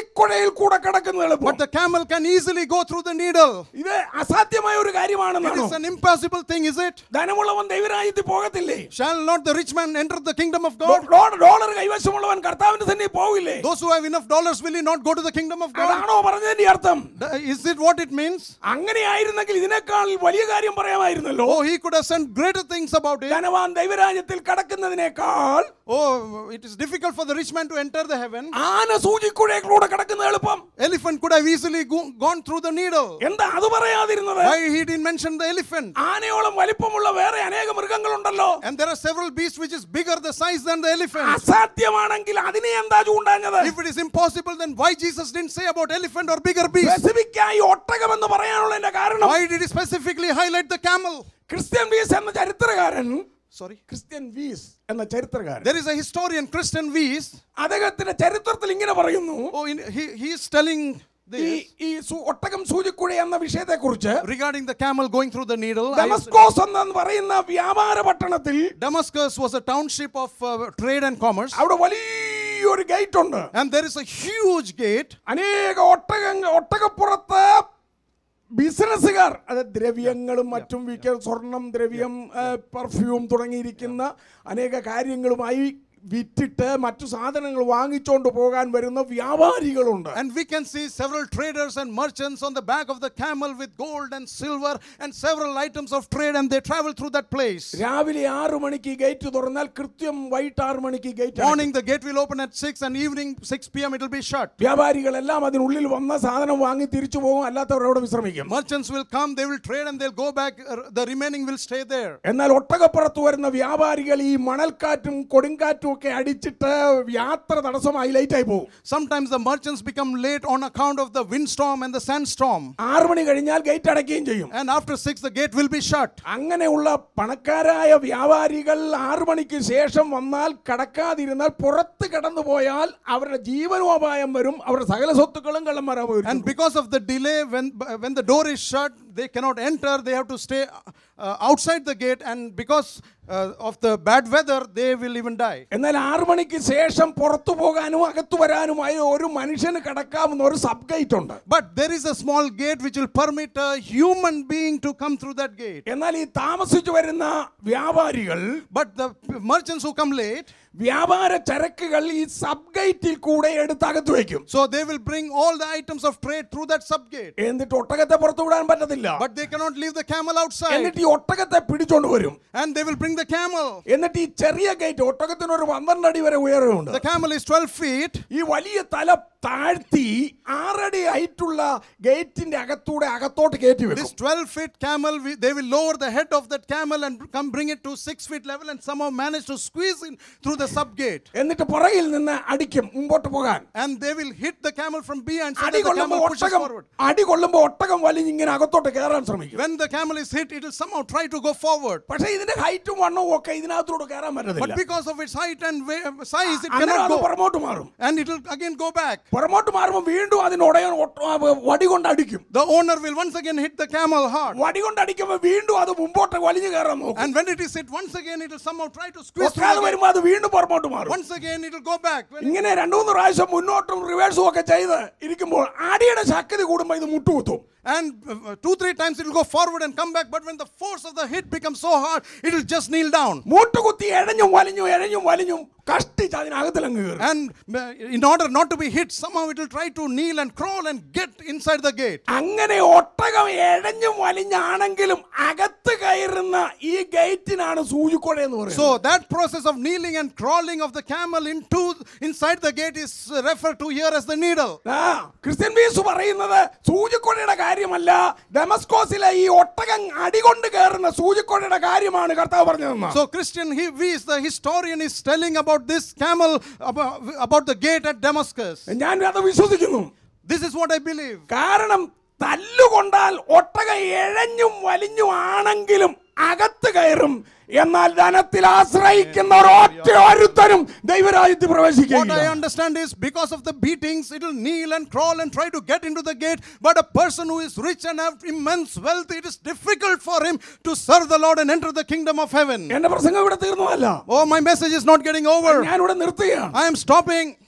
S1: സൂചിക്കുഴയിൽ കൂടെ കിടക്കുന്നത് എളുപ്പം
S2: But the camel can easily go through the needle.
S1: ഇത് അസാധ്യമായ ഒരു
S2: It
S1: കാര്യമാണെന്നാണോ
S2: is an impossible thing, is it?
S1: ധനമുള്ളവൻ ദൈവരാജ്യത്തിൽ പോകത്തില്ലേ
S2: Shall not the rich man enter the kingdom of God?
S1: ഡോ- ഡോളർ കൈവശമുള്ളവൻ കർത്താവിന്റെ തന്നെ പോവില്ലേ
S2: Those who have enough dollars, will he not go to the kingdom of God?
S1: അതാണോ പറഞ്ഞതിന്റെ അർത്ഥം
S2: Th- Is it what it means?
S1: അങ്ങനെയായിരുന്നെങ്കിൽ ഇതിനേക്കാൾ വലിയ കാര്യം പറയാമായിരുന്നല്ലോ
S2: Oh, he could have said greater things about it.
S1: ധനവാൻ ദൈവരാജ്യത്തിൽ കടക്കുന്നതിനേക്കാൾ
S2: Oh, it is difficult for the rich man to enter the heaven.
S1: ആന സൂചിക്കുഴയിലൂടെ കടക്കുന്നത് എളുപ്പം
S2: Elephant could have easily go- gone through the needle.
S1: എന്താ അത് പറയാതിരുന്നത്
S2: Why he didn't mention the elephant?
S1: ആനയോളം വലിപ്പമുള്ള വേറെ അനേക മൃഗങ്ങളുണ്ടല്ലോ
S2: And there are several beasts which is bigger the size than the elephant.
S1: അസാധ്യമാണെങ്കിൽ അതിനെ എന്താ ചൂണ്ടാഞ്ഞത്
S2: If it is impossible, then why Jesus didn't say about elephant or bigger beast?
S1: സ്പെസിഫിക്കായി ഒട്ടകം എന്ന് പറയാനുള്ളതിന്റെ കാരണം
S2: Why did he specifically highlight the camel?
S1: Christian Weiss എന്ന ചരിത്രകാരൻ
S2: Sorry.
S1: Christian Weiss എന്ന ചരിത്രകാരൻ
S2: There is a historian, Christian Weiss.
S1: അദ്ദേഹത്തിന്റെ ചരിത്രത്തിൽ ഇങ്ങനെ പറയുന്നു
S2: Oh, in, he, he is telling
S1: ഈ
S2: this
S1: ഈ സു- ഒട്ടകം സൂചിക്കുഴ എന്ന വിഷയത്തെ കുറിച്ച്
S2: regarding the camel going through the needle. I-
S1: ഡെമസ്കോസ് എന്ന് പറയുന്ന വ്യാപാര പട്ടണത്തിൽ
S2: Damascus was a township of uh, trade and commerce.
S1: അവിടെ വലിയൊരു ഗേറ്റ് ഉണ്ട്
S2: And there is a huge gate.
S1: അനേക ഒട്ടക ഒട്ടകപ്പുറത്ത് ബിസിനസ്സുകാർ അത് ദ്രവ്യങ്ങളും മറ്റും വിൽക്കാൻ സ്വർണം ദ്രവ്യം പെർഫ്യൂം തുടങ്ങിയിരിക്കുന്ന അനേക കാര്യങ്ങളുമായി വിറ്റിട്ട് മറ്റു സാധനങ്ങൾ വാങ്ങിച്ചുകൊണ്ട് പോകാൻ വരുന്ന വ്യാപാരികളുണ്ട്
S2: And we can see several traders and merchants on the back of the camel with gold and silver and several items of trade, and they travel through that place.
S1: രാവിലെ ആറു മണിക്ക് ഗേറ്റ് തുറന്നാൽ കൃത്യം വൈകിട്ട് ആറു മണിക്ക് gate
S2: Morning, the gate will open at 6, and evening, 6 p.m., it will be shut.
S1: വ്യാപാരികളെല്ലാം അതിനുള്ളിൽ വന്ന സാധനം വാങ്ങി തിരിച്ചു പോകും അല്ലാത്തവർ അവിടെ വിശ്രമിക്കും
S2: Merchants will come, they will trade, and they'll go back. Uh, The remaining will stay there.
S1: എന്നാൽ ഒട്ടകപ്പുറത്ത് വരുന്ന വ്യാപാരികൾ ഈ മണൽക്കാറ്റും കൊടുങ്കാറ്റും ഒക്കെ അടിച്ചിട്ട് യാത്ര തടസ്സമായി ലേറ്റായി പോകും
S2: Sometimes the merchants become late on account of the windstorm and the sandstorm.
S1: ആറു മണി കഴിഞ്ഞാൽ ഗേറ്റ് അടയ്ക്കുകയും ചെയ്യും
S2: And after 6, the gate will be shut.
S1: അങ്ങനെയുള്ള പണക്കാരായ വ്യാപാരികൾ ആറു മണിക്ക് ശേഷം വന്നാൽ കടക്കാതിരുന്നാൽ പുറത്ത് കടന്നു പോയാൽ അവരുടെ ജീവനോപായം വരും അവരുടെ സകല സ്വത്തുക്കളും കള്ളന്മാരാ
S2: And
S1: പോയിരിക്കും
S2: because of the delay, when, when the door is shut, they cannot enter. They have to stay uh, outside the gate. And because uh, of the bad weather, they will even die.
S1: എന്നാൽ ആറു മണിക്ക് ശേഷം പുറത്തു പോകാനും അകത്തു വരാനുമായി ഒരു മനുഷ്യന് കടക്കാവുന്ന ഒരു സബ് ഗേറ്റ് ഉണ്ട്
S2: But there is a small gate which will permit a human being to come through that gate.
S1: എന്നാൽ ഈ താമസിച്ചു വരുന്ന വ്യാപാരികൾ
S2: But the p- merchants who come late,
S1: വ്യാപാര ചരക്കുകൾ ഈ സബ് ഗേറ്റിൽ കൂടെ എടുത്ത് അകത്ത് വയ്ക്കും
S2: so they will bring all the items of trade through that sub gate.
S1: എന്നിട്ട് ഒട്ടകത്തെ പുറത്തു വിടാൻ പറ്റത്തില്ല
S2: But they cannot leave the camel outside.
S1: എന്നിട്ട് ഈ ഒട്ടകത്തെ പിടിച്ചോണ്ട് വരും
S2: And they will bring the camel.
S1: എന്നിട്ട് ഈ ചെറിയ ഗേറ്റ് ഒട്ടകത്തിന് ഒരു പന്ത്രണ്ട് അടി വരെ ഉയരമുണ്ട്
S2: The camel is 12 feet.
S1: ഈ വലിയ തല താഴ്ത്തി ആറടി ഹൈറ്റുള്ള ഗേറ്റിന്റെ അകത്തൂടെ അകത്തോട്ട് കയറ്റി
S2: This
S1: വെക്കും
S2: 12 feet camel, we- they will lower the head of that camel and come bring it to 6 feet level and somehow manage to squeeze in through the sub gate.
S1: എന്നിട്ട് പുറകിൽ നിന്ന് അടിക്കും മുമ്പോട്ട് പോകാൻ
S2: And they will hit the camel from behind so
S1: അടി
S2: that the
S1: കൊള്ളുമ്പോ
S2: camel pushes
S1: ഒട്ടകം
S2: forward.
S1: അടി കൊള്ളുമ്പോ ഒട്ടകം വലിഞ്ഞ് ഇങ്ങനെ അകത്തോട്ട് കയറാൻ ശ്രമിക്കും
S2: When the camel is hit, it will somehow try to go forward.
S1: പക്ഷേ ഇതിന്റെ ഹൈറ്റും വണ്ണവും ഒക്കെ ഇതിനകത്തോട്ട് കയറാൻ
S2: But
S1: പറ്റത്തില്ല
S2: because of its height and wa- size, it
S1: അന്നേരം
S2: cannot
S1: അത്
S2: go.
S1: പുറമോട്ട് മാറും
S2: And it will again go back.
S1: പുറമോട്ട് മാറുമ്പോൾ വീണ്ടും അതിന് ഉടയൻ ഒട്ട- ആ, വടി കൊണ്ട് അടിക്കും
S2: The owner will once again hit the camel hard.
S1: വടി കൊണ്ട് അടിക്കുമ്പോൾ വീണ്ടും അത് മുമ്പോട്ട് വലിഞ്ഞു കയറാൻ നോക്കും
S2: And when it is hit once again, it will somehow try to squeeze through
S1: ഒക്കാതെ
S2: the gate.
S1: വരുമ്പോൾ അത് വീണ്ടും പുറമോട്ട് മാറും
S2: Once again, it will go back. When
S1: ഇങ്ങനെ രണ്ടു മൂന്ന് പ്രാവശ്യം മുന്നോട്ടും റിവേഴ്സും ഒക്കെ ചെയ്ത് ഇരിക്കുമ്പോൾ അടിയുടെ ശക്തി കൂടുമ്പോൾ ഇത് മുട്ടുകുത്തും
S2: And uh, two, three times it will go forward and come back. But when the force of the hit becomes so hard, it will just kneel down.
S1: മുട്ടുകുത്തി എഴഞ്ഞും വലിഞ്ഞും എഴഞ്ഞും വലിഞ്ഞും കഷ്ടിച്ച് അതിനകത്തിലങ്ങ് കയറും
S2: And uh, in order not to be hit, somehow it will try to kneel and crawl and get inside the gate.
S1: അങ്ങനെ ഒട്ടകം എഴഞ്ഞും വലിഞ്ഞാണെങ്കിലും അകത്ത് കയറുന്ന ഈ ഗേറ്റിനാണ് സൂചിക്കൊഴ എന്ന് പറയുന്നത്
S2: So that process of kneeling and crawling of the camel into inside the gate is referred to here as the needle.
S1: ആ Christian Weiss പറയുന്നത് സൂചിക്കൊഴയുടെ കാര്യമല്ല ഡെമസ്കോസിലെ ഈ ഒട്ടകം അടികൊണ്ട് കയറുന്ന സൂചിക്കൊഴയുടെ കാര്യമാണ് കർത്താവ് പറഞ്ഞതെന്ന്
S2: So Christian he, Weiss, the historian, is telling about this camel about, about the gate at Damascus.
S1: ഞാൻ അത് വിശ്വസിക്കുന്നു
S2: This is what I believe.
S1: കാരണം തല്ലുകൊണ്ടാൽ ഒട്ടകം എഴഞ്ഞും വലിഞ്ഞും ആണെങ്കിലും അകത്ത് കയറും എന്നാൽ ധനത്തിൽ ആശ്രയിക്കുന്ന ഒരൊറ്റ ഒരുത്തരും ദൈവരാജ്യത്തിൽ
S2: What I
S1: പ്രവേശിക്കുക
S2: understand is because of the beatings, it will kneel and crawl and try to get into the gate. But a person who is rich and have immense wealth, it is difficult for him to serve the Lord and enter the kingdom of heaven.
S1: എന്റെ പ്രസംഗം ഇവിടെ തീർന്നതല്ല
S2: Oh, my message is not getting over.
S1: ഞാനിവിടെ നിർത്തുകയാണ്
S2: I am stopping.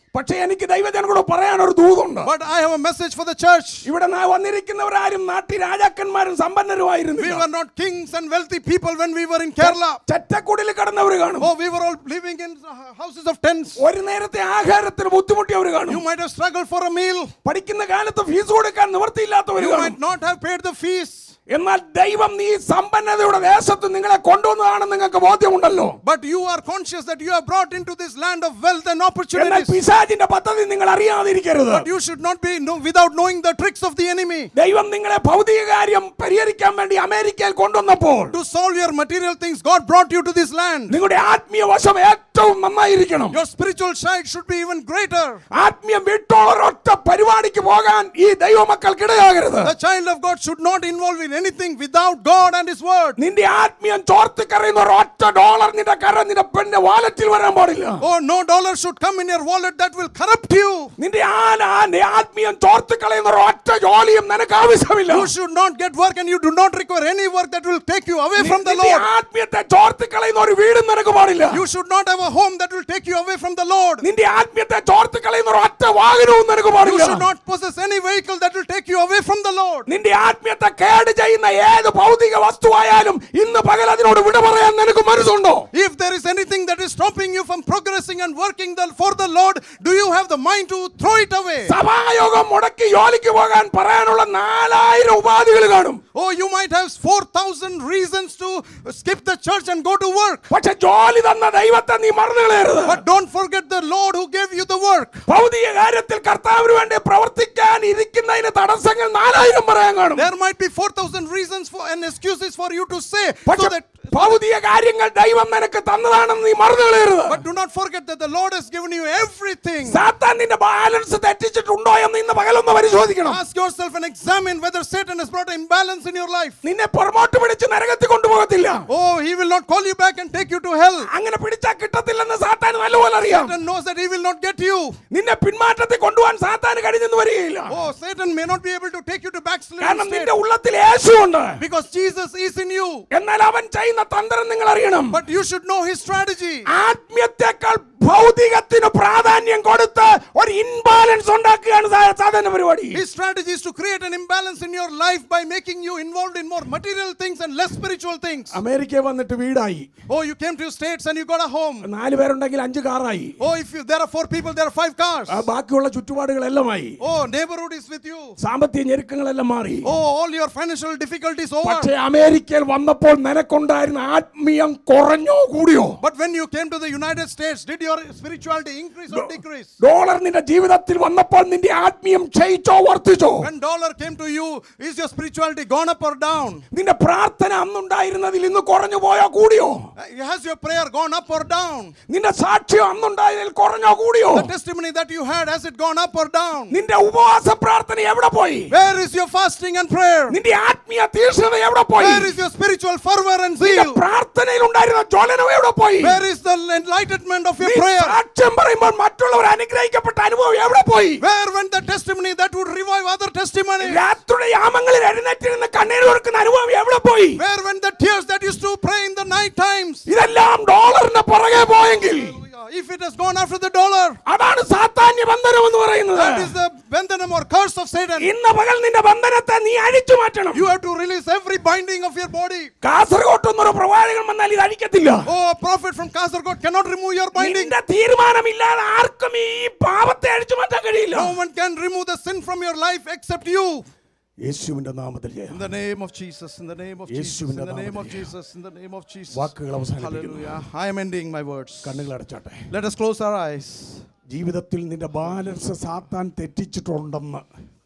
S1: പക്ഷേ എനിക്ക് ദൈവജനങ്ങളോട് പറയാൻ ഒരു ദൂതുണ്ട്
S2: But I have a message for the church.
S1: ഇവിടെ നാ വന്നിരിക്കുന്നവരാരും നാട്ടിൽ രാജാക്കന്മാരും
S2: We
S1: സമ്പന്നരുമായിരുന്നു
S2: were not kings and wealthy people when we were in Kerala.
S1: ചെറ്റക്കുടിൽ കിടന്നവർ കാണും
S2: Oh, we were all living in uh, houses of tents.
S1: ഒരു നേരത്തെ ആഹാരത്തിന് ബുദ്ധിമുട്ടിയവർ
S2: You
S1: കാണും
S2: might have struggled for a meal.
S1: പഠിക്കുന്ന കാലത്ത് ഫീസ് കൊടുക്കാൻ നിവർത്തിയില്ലാത്തവർ
S2: You
S1: കാണും
S2: might not have paid the fees.
S1: എന്നാൽ ദൈവം നീ സമ്പന്നതയുടെ ദേശത്ത് നിങ്ങളെ കൊണ്ടുവന്നതാണെന്ന് നിങ്ങൾക്ക് ബോധ്യമുണ്ടല്ലോ
S2: But you are conscious that you are brought into this land of wealth and
S1: എന്നാൽ
S2: opportunities.
S1: പിശാചിന്റെ പദ്ധതി നിങ്ങൾ അറിയാതിരിക്കരുത്
S2: But you should not be no, without knowing the tricks of the enemy.
S1: ദൈവം നിങ്ങളെ ഭൗതിക കാര്യം പരിഹരിക്കാൻ വേണ്ടി അമേരിക്കയിൽ കൊണ്ടുവന്നപ്പോൾ
S2: To solve your material things, God brought you to this land.
S1: നിങ്ങളുടെ ആത്മീയ വശം ഏറ്റവും നന്നായിരിക്കണം
S2: Your spiritual side should be even greater.
S1: ആത്മീയം വിട്ടുള്ള ഒരൊറ്റ പരിപാടിക്ക് പോകാൻ ഈ ദൈവമക്കൾക്കിടയാകരുത്
S2: The child of God should not involve in anything without God and His word.
S1: നിന്റെ ആത്മീയം ചോർത്തി കറിയുന്ന ഒരൊറ്റ ഡോളർ നിന്റെ കര നിന്റെ പെണ്ണിന്റെ വാലറ്റിൽ വരാൻ പാടില്ല
S2: Oh, no dollar should come in your wallet that will corrupt you.
S1: നിന്റെ ആന നിന്റെ ആത്മീയം ചോർത്തി കളയുന്ന ഒരൊറ്റ ജോലിയും നിനക്ക് ആവശ്യമില്ല
S2: You should not get work and you do not require any work that will take you away from the
S1: നിന്റെ
S2: Lord.
S1: ആത്മീയത്തെ ചോർത്തി കളയുന്ന ഒരു വീടും നിനക്ക് പാടില്ല
S2: You should not have a home that will take you away from the Lord.
S1: നിന്റെ ആത്മീയത്തെ ചോർത്തി കളയുന്ന ഒരൊറ്റ വാഹനവും നിനക്ക്
S2: You
S1: പാടില്ല
S2: should not possess any vehicle that will take you away from the Lord.
S1: നിന്റെ ആത്മീയത്തെ കേട് ചെയ്യുന്ന ഏത് ഭൗതിക വസ്തുവായാലും ഇന്ന് പകൽ അതിനോട് വിട പറയാൻ നിനക്ക് മനസ്സുണ്ടോ
S2: If there is anything that is stopping you from progressing and working the, for the Lord, do you have the mind to throw it away?
S1: സഭായോഗം മുടക്കി ജോലിക്ക് പോകാൻ പറയാനുള്ള നാലായിരം ഉപാധികൾ കാണും
S2: Oh, you might have 4,000 reasons to skip the church and go to work.
S1: പക്ഷെ ജോലി തന്ന ദൈവത്തെ നീ മറന്നു കളയരുത്
S2: But don't forget the Lord who gave you the work.
S1: ഭൗതിക കാര്യത്തിൽ കർത്താവിന് വേണ്ടി പ്രവർത്തിക്കാൻ ഇരിക്കുന്നതിന് തടസ്സങ്ങൾ നാലായിരം പറയാൻ കാണും
S2: There might be 4,000 reasons for and excuses for you to say so
S1: പക്ഷെ
S2: that
S1: ഭൗതിക കാര്യങ്ങൾ ദൈവം നിനക്ക് തന്നതാണെന്ന് നീ മറന്നു കളയരുത്
S2: but do not forget that the Lord has given you everything.
S1: സാത്താൻ നിന്റെ ബാലൻസ് തെറ്റിച്ചിട്ടുണ്ടോ എന്ന് ഇന്ന് പകലൊന്ന് പരിശോധിക്കണം
S2: Ask yourself and examine whether Satan has brought imbalance in your life.
S1: നിന്നെ പുറമോട്ട് പിടിച്ച് നരകത്തിൽ കൊണ്ടുപോകത്തില്ല
S2: Oh, he will not call you back and take you to hell.
S1: അങ്ങനെ പിടിച്ചാൽ കിട്ടത്തില്ലെന്ന് സാത്താൻ നല്ലപോലെ അറിയാം
S2: Satan knows that he will not get you.
S1: നിന്നെ പിന്മാറ്റത്തിൽ കൊണ്ടുപോകാൻ സാത്താൻ കഴിഞ്ഞെന്ന് വരികയില്ല
S2: Oh, Satan may not be able to take you to backsliding
S1: കാരണം
S2: state
S1: നിന്റെ ഉള്ളത്തിൽ യേശുണ്ട്
S2: because Jesus is in you.
S1: എന്നാൽ അവൻ ചെയ്യുന്ന തന്ത്രം നിങ്ങൾ അറിയണം
S2: But you should know his strategy.
S1: ആത്മീയത്തെക്കാൾ ഭൗതികത്തിന് പ്രാധാന്യം കൊടുത്ത് ഒരു ഇൻബാലൻസ് ഉണ്ടാക്കുകയാണ് സാ- സാധാരണ പരിപാടി
S2: His strategy is to create an imbalance in your life by making you involved in more material things and less spiritual things.
S1: America വന്നിട്ട് വീടായി
S2: Oh, you came to your states and you got a home.
S1: നാല് പേരുണ്ടെങ്കിൽ അഞ്ച് കാറായി
S2: Oh, if you, there are four people, there are five cars.
S1: ആ, ബാക്കിയുള്ള ചുറ്റുപാടുകളെല്ലാമായി
S2: Oh, neighborhood is with you.
S1: സാമ്പത്തിക ഞെരുക്കങ്ങളെല്ലാം മാറി
S2: Oh, all your financial difficulties over.
S1: പക്ഷേ അമേരിക്കയിൽ വന്നപ്പോൾ നിനക്കുണ്ടായിരുന്ന ആത്മീയം കുറഞ്ഞോ കൂടിയോ
S2: But when you came to the United States, did your spirituality increase or decrease?
S1: Dollar നിന്റെ ജീവിതത്തിൽ വന്നപ്പോൾ നിന്റെ ആത്മീയം ക്ഷയിച്ചോ വർദ്ധിച്ചോ
S2: When dollar came to you, is your spirituality gone up or down?
S1: നിന്റെ പ്രാർത്ഥന അന്നുണ്ടായിരുന്നതിൽ ഇന്ന് കുറഞ്ഞു പോയോ കൂടിയോ
S2: Uh, Has your prayer gone up or down?
S1: നിന്റെ സാക്ഷ്യം അന്നുണ്ടായതിൽ കുറഞ്ഞോ കൂടിയോ
S2: The testimony that you had, has it gone up or down?
S1: നിന്റെ ഉപവാസ പ്രാർത്ഥന എവിടെ പോയി
S2: Where is your fasting and prayer?
S1: നിന്റെ ആത്മീയ തീക്ഷ്ണത എവിടെ പോയി
S2: Where is your spiritual fervor and
S1: നിന്റെ
S2: zeal?
S1: പ്രാർത്ഥനയിൽ ഉണ്ടായിരുന്ന ജ്വലനം എവിടെ പോയി
S2: Where is the enlightenment of your
S1: നീ
S2: prayer?
S1: സാക്ഷ്യം പറയുമ്പോൾ മറ്റുള്ളവർ അനുഗ്രഹിക്കപ്പെട്ട അനുഭവം എവിടെ പോയി
S2: Where went the testimony that would revive other testimonies?
S1: രാത്രിയുടെ യാമങ്ങളിൽ എഴുന്നേറ്റിരുന്ന് കണ്ണീർ കൊടുക്കുന്ന അനുഭവം എവിടെ പോയി
S2: Where went the tears that used to pray in the night times?
S1: ഇതെല്ലാം ഡോളറിന്റെ പുറകെ പോയെങ്കിൽ
S2: If it has gone after the dollar,
S1: അതാണ് സാത്താന്യ ബന്ധനം എന്ന് പറയുന്നത്
S2: that is the bandhanam or curse of Satan.
S1: ഇന്ന് പകൽ നിന്റെ ബന്ധനത്തെ നീ അഴിച്ചു മാറ്റണം
S2: You have to release every binding of your body.
S1: കാസർഗോട്ടൊന്നൊരു പ്രവാചകൻ വന്നാൽ ഇത് അഴിക്കത്തില്ല
S2: Oh, a prophet from Kasargod cannot remove your binding.
S1: നിന്റെ തീരുമാനമില്ലാതെ ആർക്കും ഈ പാപത്തെ അഴിച്ചു മാറ്റാൻ കഴിയില്ല
S2: No one can remove the sin from your life except you.
S1: യേശുവിന്റെ നാമത്തിൽ ജയം.
S2: In the name of Jesus, in the name of Jesus, in the name of Jesus, in the name of Jesus.
S1: വാക്കുകൾ അവസാനിപ്പിക്കുന്നു
S2: Hallelujah. I am ending my words.
S1: കണ്ണുകൾ അടച്ചാട്ടെ
S2: Let us close our eyes.
S1: ജീവിതത്തിൽ നിന്റെ balance സാത്താൻ തെറ്റിച്ചിട്ടുണ്ടെന്ന്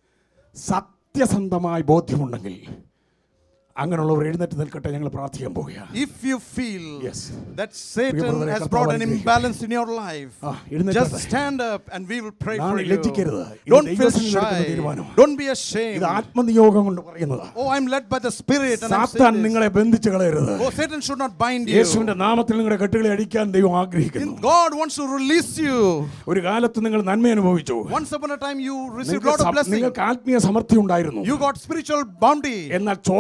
S1: സത്യസന്ധമായി ബോധ്യമുണ്ടെങ്കിൽ അങ്ങനെയുള്ളവർ എഴുന്നേറ്റ് നിൽക്കട്ടെ ഞങ്ങൾ പ്രാർത്ഥിക്കാൻ പോവുകയാണ്
S2: If you feel
S1: Yes.
S2: that Satan
S1: പ്രിയമുള്ളവരെ,
S2: has
S1: കർത്താവ്
S2: brought an
S1: അനുഗ്രഹിക്കട്ടെ.
S2: imbalance in your life,
S1: ആ, എഴുന്നേൽക്കട്ടെ.
S2: just stand up and we will pray for
S1: നാളെ
S2: you.
S1: ലജ്ജിക്കരുത്. ഇത്
S2: Don't feel
S1: ദൈവസന്നിധിയിൽ എടുക്കുന്ന
S2: shy.
S1: തീരുമാനമാണ്.
S2: Don't be
S1: ഇത്
S2: ashamed.
S1: ആത്മനിയോഗം കൊണ്ട് പറയുന്നതാ
S2: Oh, I'm led by the Spirit and I'm
S1: സാത്താൻ
S2: saying this.
S1: നിങ്ങളെ ബന്ധിച്ച് കളയരുത്
S2: Oh, Satan should not bind you.
S1: യേശുവിന്റെ നാമത്തിൽ നിങ്ങളുടെ കെട്ടുകളെ അടിക്കാൻ ദൈവം ആഗ്രഹിക്കുന്നു
S2: God wants to release you.
S1: ഒരു കാലത്ത് നിങ്ങൾ നന്മ അനുഭവിച്ചു
S2: Once upon a time, you received
S1: നിങ്ങൾക്ക്
S2: lot of
S1: സം-
S2: blessing.
S1: നിങ്ങൾക്ക് ആത്മീയ സമൃദ്ധി ഉണ്ടായിരുന്നു
S2: You got spiritual bounty.
S1: എന്നാൽ ചോർന്നു പോയ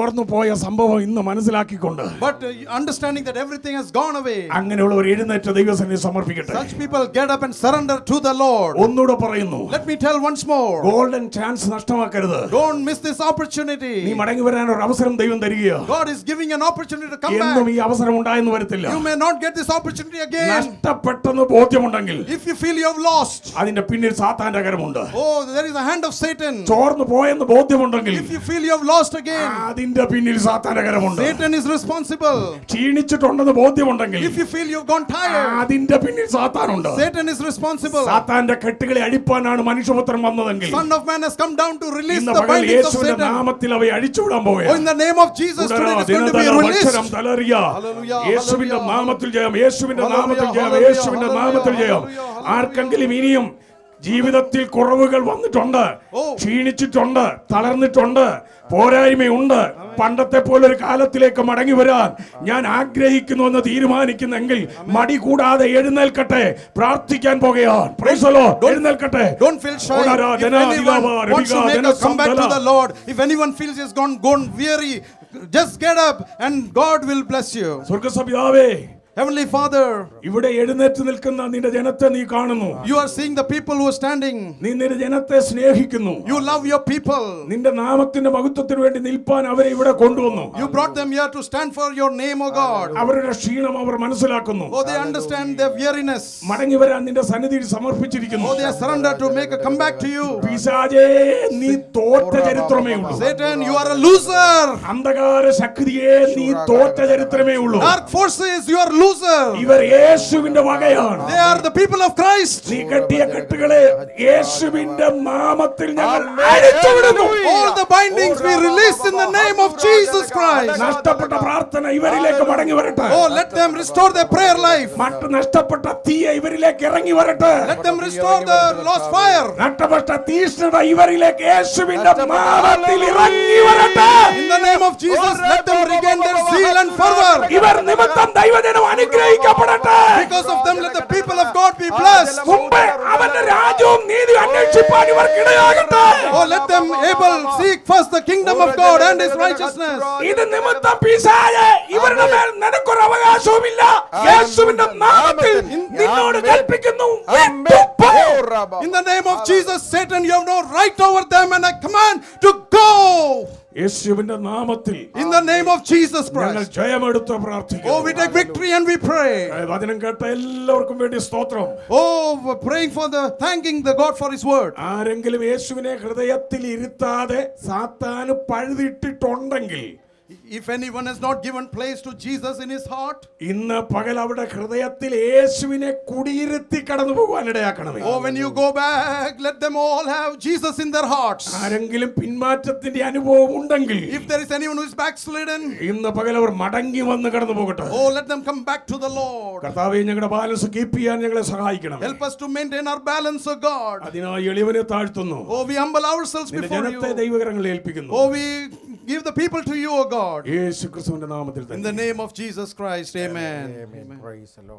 S1: പോയ സംഭവം ഇന്ന് മനസ്സിലാക്കിക്കൊണ്ട്
S2: But uh, understanding that everything has gone away,
S1: അങ്ങനെയുള്ള ഒരു എഴുന്നേറ്റ ദൈവസന്നിധി സമർപ്പിക്കട്ടെ
S2: such people get up and surrender to the Lord.
S1: ഒന്നുകൂടെ പറയുന്നു
S2: Let me tell once more
S1: golden chance നഷ്ടമാക്കരുത്
S2: don't miss this
S1: നീ
S2: opportunity.
S1: മടങ്ങി വരാൻ ഒരു അവസരം ദൈവം തരികയോ
S2: God is giving an opportunity to come
S1: എന്നും
S2: back.
S1: ഈ അവസരം ഉണ്ടായെന്ന് വരത്തില്ല
S2: You may not get this opportunity again.
S1: നഷ്ടപ്പെട്ടെന്ന് ബോധ്യമുണ്ടെങ്കിൽ
S2: If you feel you have lost,
S1: അതിന്റെ പിന്നിൽ സാത്താന്റെ കരമുണ്ട്
S2: oh, there is a hand of Satan.
S1: ചോർന്നു പോയെന്ന് ബോധ്യമുണ്ടെങ്കിൽ
S2: If you feel you have lost again,
S1: അതിന്റെ പിന്നിൽ സാത്താന്റെ കരമുണ്ട്
S2: Satan is responsible.
S1: ക്ഷീണിച്ചിട്ടുണ്ടെന്ന് ബോധ്യമുണ്ടെങ്കിൽ
S2: If you feel you've gone tired,
S1: അതിന്റെ പിന്നിൽ സാത്താനുണ്ട്
S2: Satan is responsible.
S1: സാത്താന്റെ കെട്ടുകളെ അടിപ്പാനാണ് മനുഷ്യപുത്രൻ വന്നതെങ്കിൽ
S2: Son of Man has come down to release
S1: ഇന്ന്
S2: the
S1: പകൽ
S2: bindings of
S1: യേശുവിന്റെ
S2: Satan.
S1: നാമത്തിൽ അവയെ അഴിച്ചുവിടാൻ
S2: Oh,
S1: പോവുകയാണ്
S2: in the name of Jesus, today
S1: ഉടനെ
S2: it is going to be
S1: ദിനതല
S2: released.
S1: അക്ഷരം തളരുക.
S2: Hallelujah,
S1: യേശുവിന്റെ
S2: hallelujah.
S1: നാമത്തിൽ ജയം യേശുവിന്റെ
S2: Hallelujah,
S1: നാമത്തിൽ ജയം
S2: hallelujah,
S1: യേശുവിന്റെ
S2: hallelujah,
S1: നാമത്തിൽ ജയം
S2: hallelujah, hallelujah.
S1: ആർക്കെങ്കിലും ഇനിയും ജീവിതത്തിൽ കുറവുകൾ വന്നിട്ടുണ്ട്
S2: ഓ.
S1: ക്ഷീണിച്ചിട്ടുണ്ട് തളർന്നിട്ടുണ്ട് പോരായ്മയുണ്ട് പണ്ടത്തെ പോലെ ഒരു കാലത്തിലേക്ക് മടങ്ങി വരാൻ ഞാൻ ആഗ്രഹിക്കുന്നു എന്ന് തീരുമാനിക്കുന്നെങ്കിൽ മടി കൂടാതെ എഴുന്നേൽക്കട്ടെ പ്രാർത്ഥിക്കാൻ പോകുകയാണ് Praise the Lord. എഴുന്നേൽക്കട്ടെ
S2: Don't feel shy.
S1: ഓടാരാ,
S2: If
S1: ജനാ,
S2: anyone
S1: ദിലാവാ,
S2: wants to
S1: രവികാ,
S2: make us come back to
S1: ജനസംബല.
S2: the Lord, if anyone feels he has gone, gone weary, just get up and God will bless you.
S1: സ്വർഗസപിതാവേ
S2: Heavenly Father,
S1: ഇവിടെ എഴുന്നേറ്റ് നിൽക്കുന്ന നിന്റെ ജനത്തെ നീ കാണുന്നു
S2: you are seeing the people who are standing.
S1: നീ നിന്റെ ജനത്തെ സ്നേഹിക്കുന്നു
S2: You love your people.
S1: നിന്റെ നാമത്തിന്റെ മഹത്വത്തിന് വേണ്ടി നിൽപ്പാൻ അവരെ ഇവിടെ കൊണ്ടുവന്നു
S2: You brought them here to stand for your name, O God.
S1: അവരുടെ ക്ഷീണം അവർ മനസ്സിലാക്കുന്നു
S2: Oh, they understand their weariness.
S1: മടങ്ങി വരാൻ നിന്റെ സന്നിധിയിൽ സമർപ്പിച്ചിരിക്കുന്നു
S2: Oh, they are surrendered to make a comeback to you.
S1: പിശാചേ നീ തോറ്റ ചരിത്രമേ ഉള്ളൂ
S2: Satan, you are a loser.
S1: അന്ധകാര ശക്തിയെ നീ തോറ്റ ചരിത്രമേ ഉള്ളൂ
S2: Dark forces, you are loser.
S1: ഇവർ യേശുവിന്റെ വകയാണ്
S2: They are the people of Christ.
S1: നീ കെട്ടിയ കെട്ടുകളെ യേശുവിന്റെ നാമത്തിൽ ഞങ്ങൾ അഴിച്ചുവിടുന്നു
S2: All the bindings we release in the name of Jesus Christ.
S1: നഷ്ടപ്പെട്ട പ്രാർത്ഥന ഇവരിലേക്ക് മടങ്ങി വരട്ടെ
S2: Oh, let them restore their prayer life.
S1: മറ്റ് നഷ്ടപ്പെട്ട തീയ ഇവരിലേക്ക് ഇറങ്ങി വരട്ടെ
S2: Let them restore the lost fire.
S1: നഷ്ടപ്പെട്ട തീഷ്ണത ഇവരിലേക്ക് യേശുവിന്റെ നാമത്തിൽ ഇറങ്ങി വരട്ടെ
S2: In the name of Jesus, let them regain their zeal and fervor.
S1: ഇവർ നിമിത്തം ദൈവജനം അനുഗ്രഹിക്കപ്പെടട്ടെ
S2: Because of them, let the people of God be blessed.
S1: മുമ്പ് അവന്റെ രാജ്യവും നീതി അന്വേഷിപ്പാൻ ഇവർക്കിടയാകട്ടെ
S2: Oh, let them able seek first the kingdom of God and His righteousness.
S1: ഇത് നിമിത്തം പിശാചേ ഇവരുടെ മേൽ നിനക്കൊരു അവകാശവുമില്ല യേശുവിന്റെ നാമത്തിൽ നിന്നോട് കൽപ്പിക്കുന്നു വിട്ടുപോ.
S2: In the name of Jesus, Satan, you have no right over them, and I command to go.
S1: യേശുവിന്റെ നാമത്തിൽ
S2: In the name of Jesus
S1: ഞങ്ങൾ
S2: Christ.
S1: ജയമെടുത്ത്
S2: Oh,
S1: പ്രാർത്ഥിക്കുന്നു
S2: we take victory and we pray.
S1: വചനം കേട്ട എല്ലാവർക്കും വേണ്ടി സ്തോത്രം
S2: Oh, we're praying for the thanking the God for His word.
S1: ആരെങ്കിലും യേശുവിനെ ഹൃദയത്തിൽ ഇരുത്താതെ സാത്താന് പഴുതിട്ടിട്ടുണ്ടെങ്കിൽ
S2: If anyone has not given place to Jesus in his heart,
S1: ഇന്ന് പകൽ അവിടെ ഹൃദയത്തിൽ യേശുവിനെ കുടിയിരുത്തി കടന്നു പോകാൻ ഇടയാക്കണമേ
S2: oh, when you go back, let them all have Jesus in their hearts.
S1: ആരെങ്കിലും പിന്മാറ്റത്തിന്റെ അനുഭവം ഉണ്ടെങ്കിൽ
S2: If there is anyone who is backslidden,
S1: ഇന്ന് പകൽ അവർ മടങ്ങി വന്ന് കടന്നു പോകട്ടെ
S2: oh, let them come back to the Lord.
S1: കർത്താവെ ഞങ്ങളുടെ ബാലൻസ് കീപ്പ് ചെയ്യാൻ ഞങ്ങളെ സഹായിക്കണം
S2: Help us to maintain our balance, O God.
S1: അതിനായി എളിവനെ താഴ്ത്തുന്നു
S2: Oh, we humble ourselves
S1: നിന്റെ
S2: before
S1: ജനത്തെ
S2: you.
S1: ദൈവകരങ്ങളിൽ ഏൽപ്പിക്കുന്നു
S2: Oh, we give the people to you, O God.
S1: യേശു ക്രിസ്തുവിന്റെ നാമത്തിൽ
S2: In
S1: തന്നെ
S2: the name of Jesus Christ, amen.
S3: Amen. Praise the Lord.